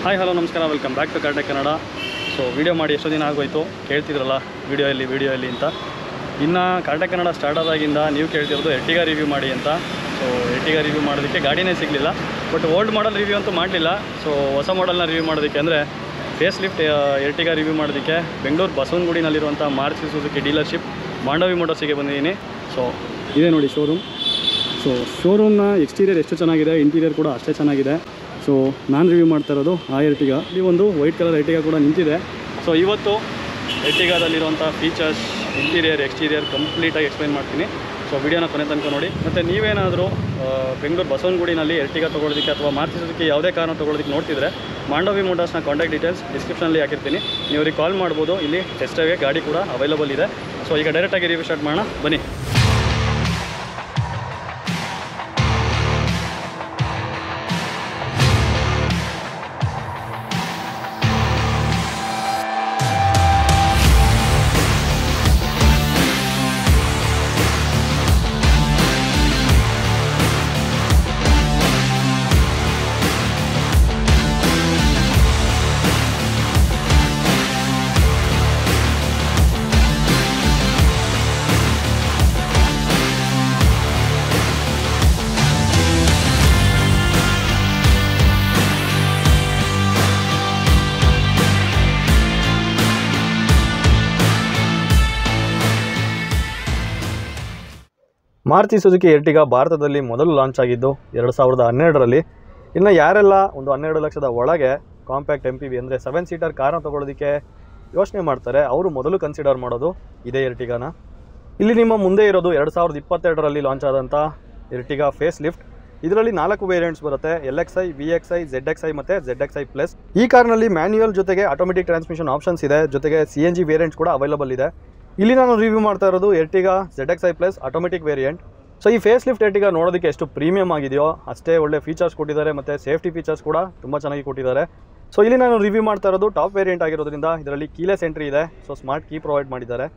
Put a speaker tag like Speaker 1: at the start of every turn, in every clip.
Speaker 1: Hi hello ನಮಸ್ಕಾರ welcome back to Karnataka Kannada so video ಮಾಡಿ ಎಷ್ಟೋ ದಿನ ಆಗೋಯ್ತು ಕೇಳ್ತಿದ್ರಲ್ಲ ವಿಡಿಯೋ ಎಲ್ಲಿ ವಿಡಿಯೋ ಎಲ್ಲಿ ಅಂತ ಇನ್ನು ಕರ್ನಾಟಕ ಕನ್ನಡ ಸ್ಟಾರ್ಟ್ ಆದಾಗಿಂದ ನೀವು ಕೇಳ್ತಿರೋದು ಎರ್ಟಿಗ ರಿವ್ಯೂ ಮಾಡಿ ಅಂತ ಸೊ ಎರ್ಟಿಗ ರಿವ್ಯೂ ಮಾಡೋದಕ್ಕೆ ಗಾಡಿನೇ ಸಿಗಲಿಲ್ಲ ಬಟ್ ಓಲ್ಡ್ ಮಾಡಲ್ ರಿವ್ಯೂ ಅಂತೂ ಮಾಡಲಿಲ್ಲ ಸೊ ಹೊಸ ಮಾಡಲ್ನ ರಿವ್ಯೂ ಮಾಡೋದಕ್ಕೆ ಅಂದರೆ ಫೇಸ್ ಲಿಫ್ಟ್ ಎರ್ಟಿಗ ರಿವ್ಯೂ ಮಾಡೋದಕ್ಕೆ ಬೆಂಗಳೂರು ಬಸವನಗುಡಿನಲ್ಲಿರುವಂಥ ಮಾರುತಿ ಸುಜುಕಿ ಡೀಲರ್ಶಿಪ್ ಮಾಂಡವಿ ಮೋಟರ್ಸಿಗೆ ಬಂದಿದ್ದೀನಿ ಸೊ ಇದೇ ನೋಡಿ ಶೋರೂಮ್ ಸೊ ಶೋರೂಮ್ನ ಎಕ್ಸ್ಟೀರಿಯರ್ ಎಷ್ಟು ಚೆನ್ನಾಗಿದೆ ಇಂಟೀರಿಯರ್ ಕೂಡ ಅಷ್ಟೇ ಚೆನ್ನಾಗಿದೆ ಸೊ ನಾನು ರಿವ್ಯೂ ಮಾಡ್ತಾ ಇರೋದು ಆ ಎರ್ಟಿಗ ಇಲ್ಲಿ ಒಂದು ವೈಟ್ ಕಲರ್ ಎರ್ಟಿಗ ಕೂಡ ನಿಂತಿದೆ ಸೊ ಇವತ್ತು ಎರ್ಟಿಗಾದಲ್ಲಿರುವಂಥ ಫೀಚರ್ಸ್ ಇಂಟೀರಿಯರ್ ಎಕ್ಸ್ಟೀರಿಯರ್ ಕಂಪ್ಲೀಟಾಗಿ ಎಕ್ಸ್ಪ್ಲೈನ್ ಮಾಡ್ತೀನಿ ಸೊ ವಿಡಿಯೋನ ಕೊನೆ ತನಕ ನೋಡಿ ಮತ್ತು ನೀವೇನಾದರೂ ಬೆಂಗಳೂರು ಬಸವನಗುಡಿನಲ್ಲಿ ಎರ್ಟಿಗ ತೊಗೊಳೋದಕ್ಕೆ ಅಥವಾ ಮಾರುತಿ ಸುಜುಕಿ ಯಾವುದೇ ಕಾರಣ ತೊಗೊಳೋದಕ್ಕೆ ನೋಡ್ತಿದ್ರೆ ಮಾಂಡವಿ ಮೋಟರ್ಸ್ನ ಕಾಂಟ್ಯಾಕ್ಟ್ ಡೀಟೇಲ್ಸ್ ಡಿಸ್ಕ್ರಿಪ್ಷನಲ್ಲಿ ಹಾಕಿರ್ತೀನಿ ನೀವು ಅವ್ರಿಗೆ ಕಾಲ್ ಮಾಡ್ಬೋದು ಇಲ್ಲಿ ಟೆಸ್ಟ್ ಗಾಡಿ ಕೂಡ ಅವೈಲಬಲ್ ಇದೆ ಸೊ ಈಗ ಡೈರೆಕ್ಟಾಗಿ ರಿವ್ಯೂ ಸ್ಟಾರ್ಟ್ ಮಾಡೋಣ ಬನ್ನಿ ಮಾರುತಿ ಸುಜುಕಿ ಎರ್ಟಿಗ ಭಾರತದಲ್ಲಿ ಮೊದಲು ಲಾಂಚ್ ಆಗಿದ್ದು ಎರಡು ಸಾವಿರದ ಹನ್ನೆರಡರಲ್ಲಿ ಇನ್ನು ಯಾರೆಲ್ಲ ಒಂದು ಹನ್ನೆರಡು ಲಕ್ಷದ ಒಳಗೆ ಕಾಂಪ್ಯಾಕ್ಟ್ ಎಂ ಪಿ ವಿ ಅಂದರೆ ಸೆವೆನ್ ಸೀಟರ್ ಕಾರ್ನ ತೊಗೊಳೋದಕ್ಕೆ ಯೋಚನೆ ಮಾಡ್ತಾರೆ ಅವರು ಮೊದಲು ಕನ್ಸಿಡರ್ ಮಾಡೋದು ಇದೇ ಎರ್ಟಿಗಾನ ಇಲ್ಲಿ ನಿಮ್ಮ ಮುಂದೆ ಇರೋದು ಎರಡು ಸಾವಿರದ ಇಪ್ಪತ್ತೆರಡರಲ್ಲಿ ಲಾಂಚ್ ಆದಂಥ ಎರ್ಟಿಗಾ ಫೇಸ್ ಲಿಫ್ಟ್ ಇದರಲ್ಲಿ ನಾಲ್ಕು ವೇರಿಯಂಟ್ಸ್ ಬರುತ್ತೆ L X I V X I Z X I ಮತ್ತು ಜೆಡ್ ಎಕ್ಸ್ ಐ ಪ್ಲಸ್ ಈ ಕಾರ್ನಲ್ಲಿ ಮ್ಯಾನ್ಯುಯಲ್ ಜೊತೆಗೆ ಆಟೋಮೆಟಿಕ್ ಟ್ರಾನ್ಸ್ಮಿಷನ್ ಆಪ್ಷನ್ಸ್ ಇದೆ ಜೊತೆಗೆ ಸಿ ಎನ್ ಜಿ ವೇರಿಯಂಟ್ಸ್ ಕೂಡ ಅವೈಲಬಲ್ ಇದೆ ಇಲ್ಲಿ ನಾನು ರಿವ್ಯೂ ಮಾಡ್ತಾ ಇರೋದು Ertiga Z X I plus automatic variant so ಈ ಫೇಸ್ ಲಿಫ್ಟ್ ಎರ್ಟಿಗಾ ನೋಡೋದಕ್ಕೆ ಎಷ್ಟು ಪ್ರೀಮಿಯಂ ಆಗಿದೆಯೋ ಅಷ್ಟೇ ಒಳ್ಳೆ ಫೀಚರ್ಸ್ ಕೊಟ್ಟಿದ್ದಾರೆ ಮತ್ತು ಸೇಫ್ಟಿ ಫೀಚರ್ಸ್ ಕೂಡ ತುಂಬ ಚೆನ್ನಾಗಿ ಕೊಟ್ಟಿದ್ದಾರೆ ಸೊ ಇಲ್ಲಿ ನಾನು ರಿವ್ಯೂ ಮಾಡ್ತಾ ಇರೋದು ಟಾಪ್ ವೇರಿಯಂಟ್ ಆಗಿರೋದ್ರಿಂದ ಇದರಲ್ಲಿ ಕೀಲೆಸ್ ಎಂಟ್ರಿ ಇದೆ ಸೊ ಸ್ಮಾರ್ಟ್ ಕೀ ಪ್ರೊವೈಡ್ ಮಾಡಿದ್ದಾರೆ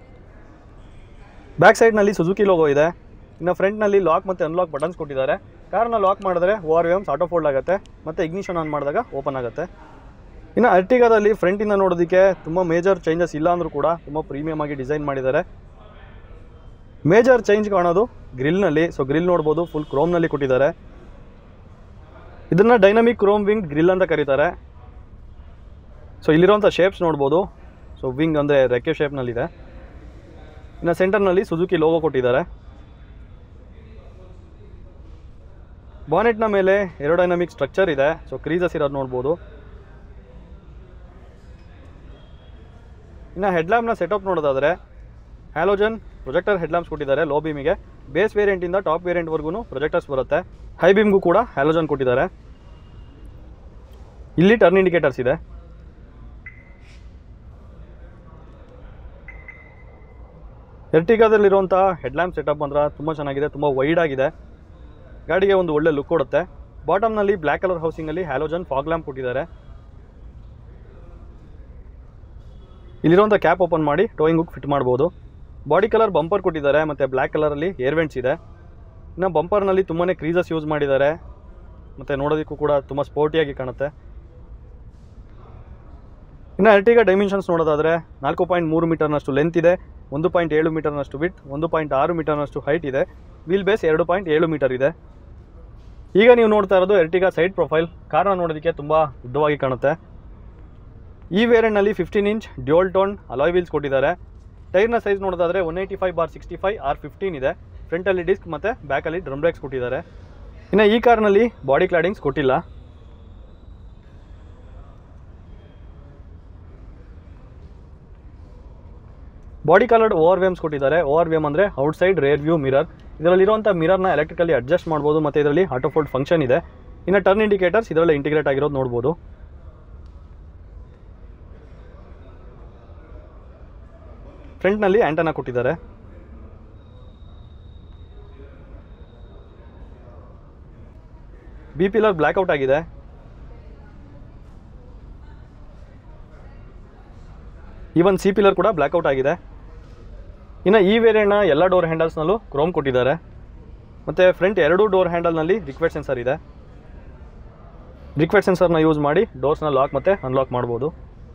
Speaker 1: ಬ್ಯಾಕ್ ಸೈಡ್ನಲ್ಲಿ ಸುಜುಕಿ ಲೋಗೋ ಇದೆ ಇನ್ನು ಫ್ರಂಟ್ನಲ್ಲಿ ಲಾಕ್ ಮತ್ತು ಅನ್ಲಾಕ್ ಬಟನ್ಸ್ ಕೊಟ್ಟಿದ್ದಾರೆ ಕಾರ್ನ ಲಾಕ್ ಮಾಡಿದ್ರೆ O R V Ms auto fold ಆಗುತ್ತೆ ಮತ್ತು ಇಗ್ನಿಷನ್ ಆನ್ ಮಾಡಿದಾಗ ಓಪನ್ ಆಗುತ್ತೆ ಇನ್ನು ಅರ್ಟಿಗಾದಲ್ಲಿ ಫ್ರಂಟಿಂದ ನೋಡೋದಕ್ಕೆ ತುಂಬ ಮೇಜರ್ ಚೇಂಜಸ್ ಇಲ್ಲ ಅಂದರೂ ಕೂಡ ತುಂಬ ಪ್ರೀಮಿಯಮ್ ಆಗಿ ಡಿಸೈನ್ ಮಾಡಿದ್ದಾರೆ ಮೇಜರ್ ಚೇಂಜ್ ಕಾಣೋದು ಗ್ರಿಲ್ನಲ್ಲಿ ಸೊ ಗ್ರಿಲ್ ನೋಡ್ಬೋದು ಫುಲ್ ಕ್ರೋಮ್ನಲ್ಲಿ ಕೊಟ್ಟಿದ್ದಾರೆ ಇದನ್ನು ಡೈನಮಿಕ್ ಕ್ರೋಮ್ ವಿಂಗ್ ಗ್ರಿಲ್ ಅಂತ ಕರೀತಾರೆ ಸೊ ಇಲ್ಲಿರುವಂಥ ಶೇಪ್ಸ್ ನೋಡ್ಬೋದು ಸೊ ವಿಂಗ್ ಅಂದರೆ ರೆಕ್ಕೆ ಶೇಪ್ನಲ್ಲಿದೆ ಇನ್ನು ಸೆಂಟರ್ನಲ್ಲಿ ಸುಜುಕಿ ಲೋಗೋ ಕೊಟ್ಟಿದ್ದಾರೆ ಬಾನೆಟ್ನ ಮೇಲೆ ಏರೋಡೈನಮಿಕ್ ಸ್ಟ್ರಕ್ಚರ್ ಇದೆ ಸೊ ಕ್ರೀಸಸ್ ಇರೋದು ನೋಡ್ಬೋದು ಇನ್ನು ಹೆಡ್ಲ್ಯಾಂಪ್ನ ಸೆಟಪ್ ನೋಡೋದಾದರೆ ಹ್ಯಾಲೋಜನ್ ಪ್ರೊಜೆಕ್ಟರ್ ಹೆಡ್ಲ್ಯಾಂಪ್ಸ್ ಕೊಟ್ಟಿದ್ದಾರೆ ಲೋ ಬೀಮಿಗೆ ಬೇಸ್ ವೇರಿಯಂಟಿಂದ ಟಾಪ್ ವೇರಿಯಂಟ್ವರೆಗೂ ಪ್ರೊಜೆಕ್ಟರ್ಸ್ ಬರುತ್ತೆ ಹೈ ಬೀಮ್ಗೂ ಕೂಡ ಹ್ಯಾಲೋಜನ್ ಕೊಟ್ಟಿದ್ದಾರೆ ಇಲ್ಲಿ ಟರ್ನ್ ಇಂಡಿಕೇಟರ್ಸ್ ಇದೆ ಎರ್ಟಿಗಾದಲ್ಲಿರುವಂಥ ಹೆಡ್ಲ್ಯಾಂಪ್ ಸೆಟಪ್ ಅಂದ್ರೆ ತುಂಬ ಚೆನ್ನಾಗಿದೆ ತುಂಬ ವೈಡ್ ಆಗಿದೆ ಗಾಡಿಗೆ ಒಂದು ಒಳ್ಳೆ ಲುಕ್ ಕೊಡುತ್ತೆ ಬಾಟಮ್ನಲ್ಲಿ ಬ್ಲ್ಯಾಕ್ ಕಲರ್ ಹೌಸಿಂಗಲ್ಲಿ ಹ್ಯಾಲೋಜನ್ ಫಾಗ್ ಲ್ಯಾಂಪ್ ಕೊಟ್ಟಿದ್ದಾರೆ ಇಲ್ಲಿರುವಂಥ ಕ್ಯಾಪ್ ಓಪನ್ ಮಾಡಿ ಟೋಯಿಂಗ್ ಹುಕ್ ಫಿಟ್ ಮಾಡ್ಬೋದು ಬಾಡಿ ಕಲರ್ ಬಂಪರ್ ಕೊಟ್ಟಿದ್ದಾರೆ ಮತ್ತು ಬ್ಲ್ಯಾಕ್ ಕಲರಲ್ಲಿ ಏರ್ವೆಂಟ್ಸ್ ಇದೆ ಇನ್ನು ಬಂಪರ್ನಲ್ಲಿ ತುಂಬಾ ಕ್ರೀಸಸ್ ಯೂಸ್ ಮಾಡಿದ್ದಾರೆ ಮತ್ತು ನೋಡೋದಕ್ಕೂ ಕೂಡ ತುಂಬ ಸ್ಪೋರ್ಟಿಯಾಗಿ ಕಾಣುತ್ತೆ ಇನ್ನು ಅರ್ಟಿಗ ಡೈಮೆನ್ಷನ್ಸ್ ನೋಡೋದಾದರೆ ನಾಲ್ಕು ಪಾಯಿಂಟ್ ಮೂರು ಮೀಟರ್ನಷ್ಟು ಲೆಂತ್ ಇದೆ ಒಂದು ಪಾಯಿಂಟ್ ಏಳು ಮೀಟರ್ನಷ್ಟು ವಿತ್ ಒಂದು ಪಾಯಿಂಟ್ ಆರು ಮೀಟರ್ನಷ್ಟು ಹೈಟ್ ಇದೆ ವೀಲ್ ಬೇಸ್ ಎರಡು ಪಾಯಿಂಟ್ ಏಳು ಮೀಟರ್ ಇದೆ ಈಗ ನೀವು ನೋಡ್ತಾ ಇರೋದು ಎರ್ಟಿಗಾ ಸೈಡ್ ಪ್ರೊಫೈಲ್ ಕಾರ್ನ ನೋಡೋದಕ್ಕೆ ತುಂಬ ಉದ್ದವಾಗಿ ಕಾಣುತ್ತೆ ಈ ವೇರಿಯಂಟ್ನಲ್ಲಿ fifteen inch dual tone alloy wheels ಕೊಟ್ಟಿದ್ದಾರೆ ಟೈರ್ನ ಸೈಜ್ ನೋಡೋದಾದರೆ one eighty five bar sixty five R fifteen ಇದೆ ಫ್ರಂಟಲ್ಲಿ ಡಿಸ್ಕ್ ಮತ್ತು ಬ್ಯಾಕಲ್ಲಿ ಡ್ರಮ್ ಬ್ರೇಕ್ಸ್ ಕೊಟ್ಟಿದ್ದಾರೆ ಇನ್ನು ಈ ಕಾರ್ನಲ್ಲಿ ಬಾಡಿ ಕ್ಲಾಡಿಂಗ್ಸ್ ಕೊಟ್ಟಿಲ್ಲ ಬಾಡಿ ಕಲರ್ಡ್ ಓವರ್ ವೇಮ್ಸ್ ಕೊಟ್ಟಿದ್ದಾರೆ ಓವರ್ ವೇಮ್ ಅಂದರೆ ಔಟ್ಸೈಡ್ ರೇರ್ ವ್ಯೂ ಮಿರರ್ ಇದರಲ್ಲಿರುವಂಥ ಮಿರರ್ನ ಎಲೆಕ್ಟ್ರಿಕಲಿ ಅಡ್ಜಸ್ಟ್ ಮಾಡ್ಬೋದು ಮತ್ತು ಇದರಲ್ಲಿ ಆಟೋಫೋಲ್ಡ್ ಫಂಕ್ಷನ್ ಇದೆ ಇನ್ನು ಟರ್ನ್ ಇಂಡಿಕೇಟರ್ಸ್ ಇದರಲ್ಲಿ ಇಂಟಿಗ್ರೇಟ್ ಆಗಿರೋದು ನೋಡ್ಬೋದು ಫ್ರಂಟ್ನಲ್ಲಿ ಆ್ಯಂಟನ ಕೊಟ್ಟಿದ್ದಾರೆ ಬಿ ಪಿಲರ್ ಬ್ಲ್ಯಾಕ್ಔಟ್ ಆಗಿದೆ ಈವನ್ ಸಿ ಪಿಲರ್ ಕೂಡ ಬ್ಲ್ಯಾಕ್ಔಟ್ ಆಗಿದೆ ಇನ್ನು ಈ ವೇರಿಯಂಟ್ನ ಎಲ್ಲ ಡೋರ್ ಹ್ಯಾಂಡಲ್ಸ್ನಲ್ಲೂ ಕ್ರೋಮ್ ಕೊಟ್ಟಿದ್ದಾರೆ ಮತ್ತು ಫ್ರಂಟ್ ಎರಡೂ ಡೋರ್ ಹ್ಯಾಂಡಲ್ನಲ್ಲಿ ರಿಕ್ವೆಸ್ಟ್ ಸೆನ್ಸರ್ ಇದೆ ಬ್ರಿಕ್ವೆಟ್ ಸೆನ್ಸರ್ನ ಯೂಸ್ ಮಾಡಿ ಡೋರ್ಸ್ನ ಲಾಕ್ ಮತ್ತು ಅನ್ಲಾಕ್ ಮಾಡ್ಬೋದು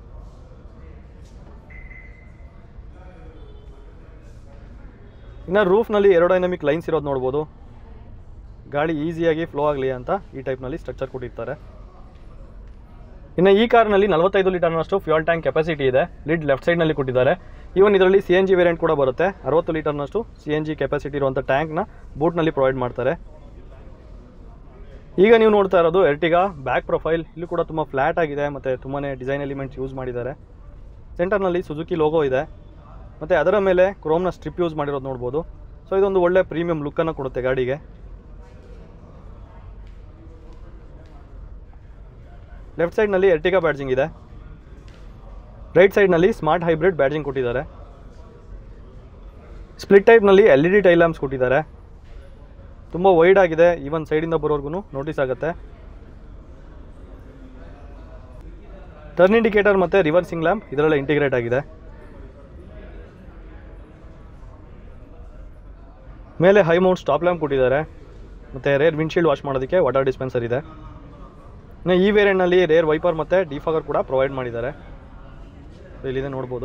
Speaker 1: ಇನ್ನು ರೂಫ್ನಲ್ಲಿ ಏರೋಡೈನಮಿಕ್ ಲೈನ್ಸ್ ಇರೋದು ನೋಡ್ಬೋದು ಗಾಳಿ ಈಸಿಯಾಗಿ ಫ್ಲೋ ಆಗಲಿ ಅಂತ ಈ ಟೈಪ್ನಲ್ಲಿ ಸ್ಟ್ರಕ್ಚರ್ ಕೊಟ್ಟಿರ್ತಾರೆ ಇನ್ನು ಈ ಕಾರ್ನಲ್ಲಿ ನಲವತ್ತೈದು ಲೀಟರ್ನಷ್ಟು ಫ್ಯೂಯಲ್ ಟ್ಯಾಂಕ್ ಕೆಪಾಸಿಟಿ ಇದೆ ಲಿಡ್ ಲೆಫ್ಟ್ ಸೈಡ್ನಲ್ಲಿ ಕೊಟ್ಟಿದ್ದಾರೆ ಈವನ್ ಇದರಲ್ಲಿ ಸಿ ಎನ್ ಜಿ ವೇರಿಯಂಟ್ ಕೂಡ ಬರುತ್ತೆ ಅರವತ್ತು ಲೀಟರ್ನಷ್ಟು ಸಿ ಎನ್ ಜಿ ಕೆಪಾಸಿಟಿ ಇರುವಂಥ ಟ್ಯಾಂಕ್ನ ಬೂಟ್ನಲ್ಲಿ ಪ್ರೊವೈಡ್ ಮಾಡ್ತಾರೆ ಈಗ ನೀವು ನೋಡ್ತಾ ಇರೋದು ಎರ್ಟಿಗಾ ಬ್ಯಾಕ್ ಪ್ರೊಫೈಲ್ ಇಲ್ಲೂ ಕೂಡ ತುಂಬ ಫ್ಲ್ಯಾಟ್ ಆಗಿದೆ ಮತ್ತು ತುಂಬಾ ಡಿಸೈನ್ ಎಲಿಮೆಂಟ್ಸ್ ಯೂಸ್ ಮಾಡಿದ್ದಾರೆ ಸೆಂಟರ್ನಲ್ಲಿ ಸುಜುಕಿ ಲೋಗೋ ಇದೆ ಮತ್ತು ಅದರ ಮೇಲೆ ಕ್ರೋಮ್ನ ಸ್ಟ್ರಿಪ್ ಯೂಸ್ ಮಾಡಿರೋದು ನೋಡ್ಬೋದು ಸೊ ಇದೊಂದು ಒಳ್ಳೆ ಪ್ರೀಮಿಯಂ ಲುಕ್ಕನ್ನು ಕೊಡುತ್ತೆ ಗಾಡಿಗೆ ಲೆಫ್ಟ್ ಸೈಡ್ನಲ್ಲಿ ಎರ್ಟಿಗಾ ಬ್ಯಾಡ್ಜಿಂಗ್ ಇದೆ ರೈಟ್ ಸೈಡ್ನಲ್ಲಿ ಸ್ಮಾರ್ಟ್ ಹೈಬ್ರಿಡ್ ಬ್ಯಾಡ್ಜಿಂಗ್ ಕೊಟ್ಟಿದ್ದಾರೆ ಸ್ಪ್ಲಿಟ್ ಟೈಪ್ನಲ್ಲಿ L E D tail lamps ಕೊಟ್ಟಿದ್ದಾರೆ ತುಂಬ ವೈಡ್ ಆಗಿದೆ ಈವನ್ ಸೈಡಿಂದ ಬರೋರ್ಗು ನೋಟಿಸ್ ಆಗುತ್ತೆ ಟರ್ನ್ ಇಂಡಿಕೇಟರ್ ಮತ್ತು ರಿವರ್ಸಿಂಗ್ ಲ್ಯಾಂಪ್ ಇದರಲ್ಲೇ ಇಂಟಿಗ್ರೇಟ್ ಆಗಿದೆ ಮೇಲೆ ಹೈ ಮೌಂಟ್ ಸ್ಟಾಪ್ ಲ್ಯಾಂಪ್ ಕೊಟ್ಟಿದ್ದಾರೆ ಮತ್ತು ರೇರ್ ವಿಂಡ್ಶೀಲ್ಡ್ ವಾಶ್ ಮಾಡೋದಕ್ಕೆ ವಾಟರ್ ಡಿಸ್ಪೆನ್ಸರ್ ಇದೆ ಇನ್ನು ಈ ವೇರಿಯಂಟ್ನಲ್ಲಿ ರೇರ್ ವೈಪರ್ ಮತ್ತು ಡಿಫಾಗರ್ ಕೂಡ ಪ್ರೊವೈಡ್ ಮಾಡಿದ್ದಾರೆ ಸೊ ಇಲ್ಲಿದೆ ನೋಡ್ಬೋದು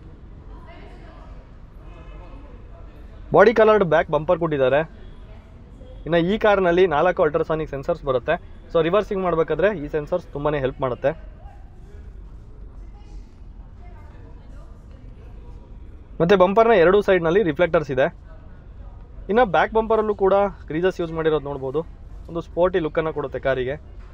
Speaker 1: ಬಾಡಿ ಕಲರ್ಡ್ ಬ್ಯಾಕ್ ಬಂಪರ್ ಕೊಟ್ಟಿದ್ದಾರೆ ಇನ್ನು ಈ ಕಾರ್ನಲ್ಲಿ ನಾಲ್ಕು ಅಲ್ಟ್ರಾಸಾನಿಕ್ ಸೆನ್ಸರ್ಸ್ ಬರುತ್ತೆ ಸೊ ರಿವರ್ಸಿಂಗ್ ಮಾಡಬೇಕಾದ್ರೆ ಈ ಸೆನ್ಸರ್ಸ್ ತುಂಬಾ ಹೆಲ್ಪ್ ಮಾಡುತ್ತೆ ಮತ್ತು ಬಂಪರ್ನ ಎರಡೂ ಸೈಡ್ನಲ್ಲಿ ರಿಫ್ಲೆಕ್ಟರ್ಸ್ ಇದೆ ಇನ್ನು ಬ್ಯಾಕ್ ಬಂಪರಲ್ಲೂ ಕೂಡ ಕ್ರೀಸಸ್ ಯೂಸ್ ಮಾಡಿರೋದು ನೋಡ್ಬೋದು ಒಂದು ಸ್ಪೋರ್ಟಿ ಲುಕ್ಕನ್ನು ಕೊಡುತ್ತೆ ಕಾರಿಗೆ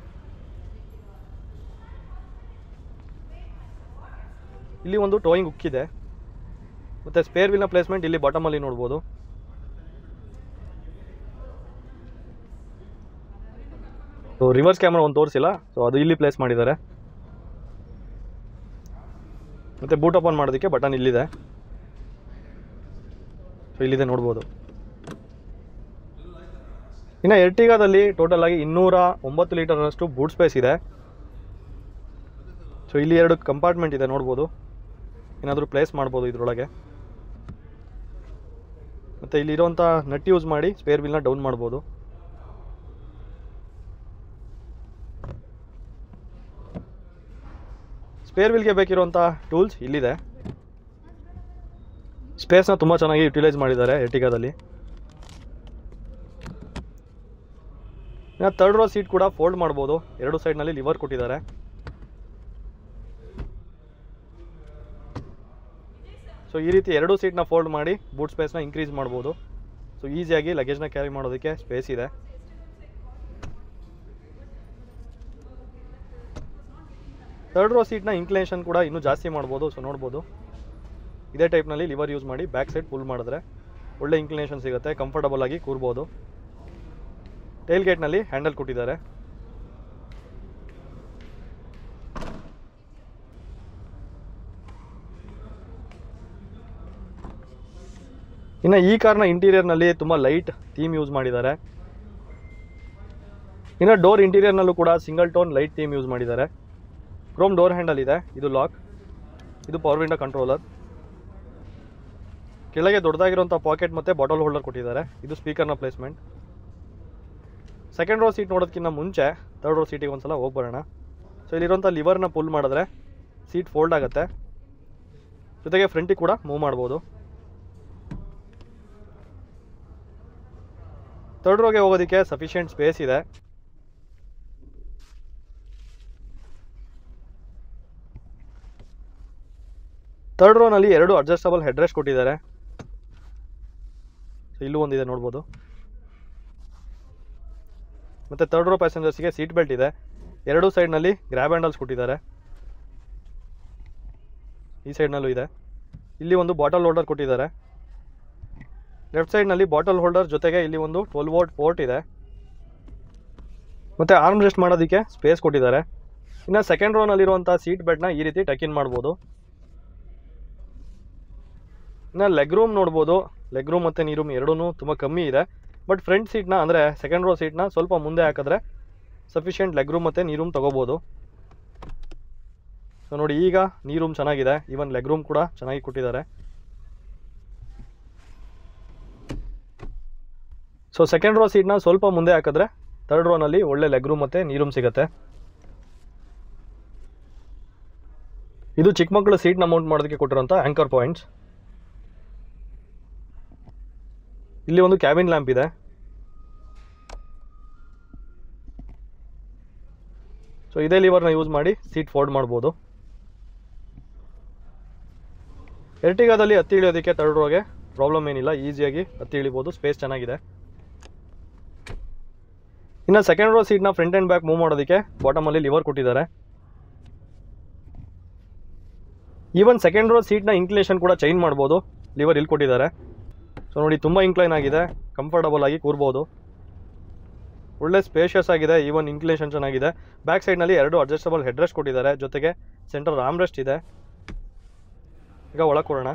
Speaker 1: ಇಲ್ಲಿ ಒಂದು ಟೋಯಿಂಗ್ ಉಕ್ಕಿದೆ ಮತ್ತು ಸ್ಪೇರ್ ವೀಲ್ನ ಪ್ಲೇಸ್ಮೆಂಟ್ ಇಲ್ಲಿ ಬಾಟಮಲ್ಲಿ ನೋಡ್ಬೋದು ಸೊ ರಿವರ್ಸ್ ಕ್ಯಾಮ್ರಾ ಒಂದು ತೋರಿಸಿಲ್ಲ ಸೊ ಅದು ಇಲ್ಲಿ ಪ್ಲೇಸ್ ಮಾಡಿದ್ದಾರೆ ಮತ್ತು ಬೂಟ್ ಓಪನ್ ಮಾಡೋದಕ್ಕೆ ಬಟನ್ ಇಲ್ಲಿದೆ ಸೊ ಇಲ್ಲಿದೆ ನೋಡ್ಬೋದು ಇನ್ನು ಎರ್ಟಿಗಾದಲ್ಲಿ ಟೋಟಲ್ ಆಗಿ ಇನ್ನೂರ ಒಂಬತ್ತು ಲೀಟರ್ನಷ್ಟು ಬೂಟ್ ಸ್ಪೇಸ್ ಇದೆ ಸೊ ಇಲ್ಲಿ ಎರಡು ಕಂಪಾರ್ಟ್ಮೆಂಟ್ ಇದೆ ನೋಡ್ಬೋದು ಏನಾದರೂ ಪ್ಲೇಸ್ ಮಾಡ್ಬೋದು ಇದರೊಳಗೆ ಮತ್ತು ಇಲ್ಲಿರುವಂಥ ನಟ್ ಯೂಸ್ ಮಾಡಿ ಸ್ಪೇರ್ ವೀಲ್ನ ಡೌನ್ ಮಾಡ್ಬೋದು ಸ್ಪೇರ್ ವೀಲ್ಗೆ ಬೇಕಿರುವಂಥ ಟೂಲ್ಸ್ ಇಲ್ಲಿದೆ ಸ್ಪೇಸ್ನ ತುಂಬ ಚೆನ್ನಾಗಿ ಯುಟಿಲೈಸ್ ಮಾಡಿದ್ದಾರೆ ಎರ್ಟಿಗಾದಲ್ಲಿ ಇನ್ನು ತರ್ಡ್ ರೋ ಸೀಟ್ ಕೂಡ ಫೋಲ್ಡ್ ಮಾಡ್ಬೋದು ಎರಡು ಸೈಡ್ನಲ್ಲಿ ಲಿವರ್ ಕೊಟ್ಟಿದ್ದಾರೆ ಸೊ ಈ ರೀತಿ ಎರಡು ಸೀಟ್ನ ಫೋಲ್ಡ್ ಮಾಡಿ ಬೂಟ್ ಸ್ಪೇಸ್ನ ಇನ್ಕ್ರೀಸ್ ಮಾಡ್ಬೋದು ಸೊ ಈಸಿಯಾಗಿ ಲಗೇಜ್ನ ಕ್ಯಾರಿ ಮಾಡೋದಕ್ಕೆ ಸ್ಪೇಸ್ ಇದೆ ಥರ್ಡ್ ರೋ ಸೀಟ್ನ ಇನ್ಕ್ಲೇಷನ್ ಕೂಡ ಇನ್ನೂ ಜಾಸ್ತಿ ಮಾಡ್ಬೋದು ಸೊ ನೋಡ್ಬೋದು ಇದೇ ಟೈಪ್ನಲ್ಲಿ ಲಿವರ್ ಯೂಸ್ ಮಾಡಿ ಬ್ಯಾಕ್ ಸೈಡ್ ಪುಲ್ ಮಾಡಿದ್ರೆ ಒಳ್ಳೆ ಇನ್ಕ್ಲಿನೇಷನ್ ಸಿಗುತ್ತೆ ಕಂಫರ್ಟಬಲ್ ಆಗಿ ಕೂರ್ಬೋದು ಟೈಲ್ ಗೇಟ್ನಲ್ಲಿ ಹ್ಯಾಂಡಲ್ ಕೊಟ್ಟಿದ್ದಾರೆ ಇನ್ನು ಈ ಕಾರ್ನ ಇಂಟೀರಿಯರ್ನಲ್ಲಿ ತುಂಬ ಲೈಟ್ ಥೀಮ್ ಯೂಸ್ ಮಾಡಿದ್ದಾರೆ ಇನ್ನು ಡೋರ್ ಇಂಟೀರಿಯರ್ನಲ್ಲೂ ಕೂಡ single tone light theme use ಮಾಡಿದ್ದಾರೆ ಕ್ರೋಮ್ ಡೋರ್ ಹ್ಯಾಂಡಲ್ ಇದೆ ಇದು ಲಾಕ್ ಇದು ಪವರ್ ವಿಂಡೋ ಕಂಟ್ರೋಲರ್ ಕೆಳಗೆ ದೊಡ್ಡದಾಗಿರುವಂಥ ಪಾಕೆಟ್ ಮತ್ತು ಬಾಟಲ್ ಹೋಲ್ಡರ್ ಕೊಟ್ಟಿದ್ದಾರೆ ಇದು ಸ್ಪೀಕರ್ನ ಪ್ಲೇಸ್ಮೆಂಟ್ ಸೆಕೆಂಡ್ ರೋ ಸೀಟ್ ನೋಡೋದಕ್ಕಿಂತ ಮುಂಚೆ ತರ್ಡ್ ರೋ ಸೀಟಿಗೆ ಒಂದ್ಸಲ ಹೋಗಿ ಬರೋಣ ಸೊ ಇಲ್ಲಿರುವಂಥ ಲಿವರ್ನ ಪುಲ್ ಮಾಡಿದ್ರೆ ಸೀಟ್ ಫೋಲ್ಡ್ ಆಗುತ್ತೆ ಜೊತೆಗೆ ಫ್ರಂಟಿಗೆ ಕೂಡ ಮೂವ್ ಮಾಡ್ಬೋದು ತರ್ಡ್ ರೋಗೆ ಹೋಗೋದಕ್ಕೆ ಸಫಿಷಿಯೆಂಟ್ ಸ್ಪೇಸ್ ಇದೆ ತರ್ಡ್ ರೋನಲ್ಲಿ ಎರಡು ಅಡ್ಜಸ್ಟಬಲ್ ಹೆಡ್ ರೆಸ್ಟ್ ಕೊಟ್ಟಿದ್ದಾರೆ ಸೊ ಇಲ್ಲೂ ಒಂದಿದೆ ನೋಡ್ಬೋದು ಮತ್ತು ತರ್ಡ್ ರೋ ಪ್ಯಾಸೆಂಜರ್ಸ್ಗೆ ಸೀಟ್ ಬೆಲ್ಟ್ ಇದೆ ಎರಡೂ ಸೈಡ್ನಲ್ಲಿ ಗ್ರ್ಯಾಬ್ ಹ್ಯಾಂಡಲ್ಸ್ ಕೊಟ್ಟಿದ್ದಾರೆ ಈ ಸೈಡ್ನಲ್ಲೂ ಇದೆ ಇಲ್ಲಿ ಒಂದು ಬಾಟಲ್ ಹೋಲ್ಡರ್ ಕೊಟ್ಟಿದ್ದಾರೆ ಲೆಫ್ಟ್ ಸೈಡ್ನಲ್ಲಿ ಬಾಟಲ್ ಹೋಲ್ಡರ್ ಜೊತೆಗೆ ಇಲ್ಲಿ ಒಂದು ಟ್ವೆಲ್ ವೋಲ್ಟ್ ಪೋರ್ಟ್ ಇದೆ ಮತ್ತು ಆರ್ಮ್ ರೆಸ್ಟ್ ಮಾಡೋದಕ್ಕೆ ಸ್ಪೇಸ್ ಕೊಟ್ಟಿದ್ದಾರೆ ಇನ್ನು ಸೆಕೆಂಡ್ ರೋನಲ್ಲಿರುವಂಥ ಸೀಟ್ ಬೆಡ್ನ ಈ ರೀತಿ ಟಕ್ ಇನ್ ಮಾಡ್ಬೋದು ಇನ್ನು ಲೆಗ್ ರೂಮ್ ನೋಡ್ಬೋದು ಲೆಗ್ ರೂಮ್ ಮತ್ತು ನೀ ರೂಮ್ ಎರಡೂ ತುಂಬ ಕಮ್ಮಿ ಇದೆ ಬಟ್ ಫ್ರಂಟ್ ಸೀಟ್ನ ಅಂದರೆ ಸೆಕೆಂಡ್ ರೋ ಸೀಟ್ನ ಸ್ವಲ್ಪ ಮುಂದೆ ಹಾಕಿದ್ರೆ ಸಫಿಷಿಯೆಂಟ್ ಲೆಗ್ ರೂಮ್ ಮತ್ತು ನೀ ರೂಮ್ ತೊಗೋಬೋದು ಸೊ ನೋಡಿ ಈಗ ನೀ ರೂಮ್ ಚೆನ್ನಾಗಿದೆ ಈವನ್ ಲೆಗ್ ರೂಮ್ ಕೂಡ ಚೆನ್ನಾಗಿ ಕೊಟ್ಟಿದ್ದಾರೆ ಸೊ ಸೆಕೆಂಡ್ ರೋ ಸೀಟ್ನ ಸ್ವಲ್ಪ ಮುಂದೆ ಹಾಕಿದ್ರೆ ತರ್ಡ್ ರೋನಲ್ಲಿ ಒಳ್ಳೆ ಲೆಗ್ ರೂಮ್ ಮತ್ತು ನೀ ರೂಮ್ ಸಿಗುತ್ತೆ ಇದು ಚಿಕ್ಕ ಮಕ್ಕಳು ಸೀಟ್ನ ಮೌಂಟ್ ಮಾಡೋದಕ್ಕೆ ಕೊಟ್ಟಿರೋಂಥ ಆ್ಯಂಕರ್ ಪಾಯಿಂಟ್ಸ್ ಇಲ್ಲಿ ಒಂದು ಕ್ಯಾಬಿನ್ ಲ್ಯಾಂಪ್ ಇದೆ ಸೊ ಇದೇ ಲಿವರ್ನ ಯೂಸ್ ಮಾಡಿ ಸೀಟ್ ಫೋಲ್ಡ್ ಮಾಡ್ಬೋದು ಎರ್ಟಿಗಾದಲ್ಲಿ ಹತ್ತಿ ಇಳಿಯೋದಕ್ಕೆ ತರ್ಡ್ ರೋಗೆ ಪ್ರಾಬ್ಲಮ್ ಏನಿಲ್ಲ ಈಸಿಯಾಗಿ ಹತ್ತಿ ಇಳಿಬೋದು ಸ್ಪೇಸ್ ಚೆನ್ನಾಗಿದೆ ಇನ್ನು ಸೆಕೆಂಡ್ ರೋ ಸೀಟ್ನ ಫ್ರಂಟ್ ಆ್ಯಂಡ್ ಬ್ಯಾಕ್ ಮೂವ್ ಮಾಡೋದಕ್ಕೆ ಬಾಟಮಲ್ಲಿ ಲಿವರ್ ಕೊಟ್ಟಿದ್ದಾರೆ ಈವನ್ ಸೆಕೆಂಡ್ ರೋ ಸೀಟ್ನ ಇನ್ಕ್ಲಿನೇಷನ್ ಕೂಡ ಚೇಂಜ್ ಮಾಡ್ಬೋದು ಲಿವರ್ ಇಲ್ಲಿ ಕೊಟ್ಟಿದ್ದಾರೆ ಸೊ ನೋಡಿ ತುಂಬ ಇನ್ಕ್ಲೈನ್ ಆಗಿದೆ ಕಂಫರ್ಟಬಲ್ ಆಗಿ ಕೂರ್ಬೋದು ಒಳ್ಳೆ ಸ್ಪೇಷಿಯಸ್ ಆಗಿದೆ ಈವನ್ ಇನ್ಕ್ಲಿನೇಷನ್ ಚೆನ್ನಾಗಿದೆ ಬ್ಯಾಕ್ ಸೈಡ್ನಲ್ಲಿ ಎರಡು ಅಡ್ಜಸ್ಟಬಲ್ ಹೆಡ್ ರೆಸ್ಟ್ ಕೊಟ್ಟಿದ್ದಾರೆ ಜೊತೆಗೆ ಸೆಂಟ್ರಲ್ ಆರ್ಮ್ ರೆಸ್ಟ್ ಇದೆ ಈಗ ಒಳಗೆ ಕೊಡೋಣ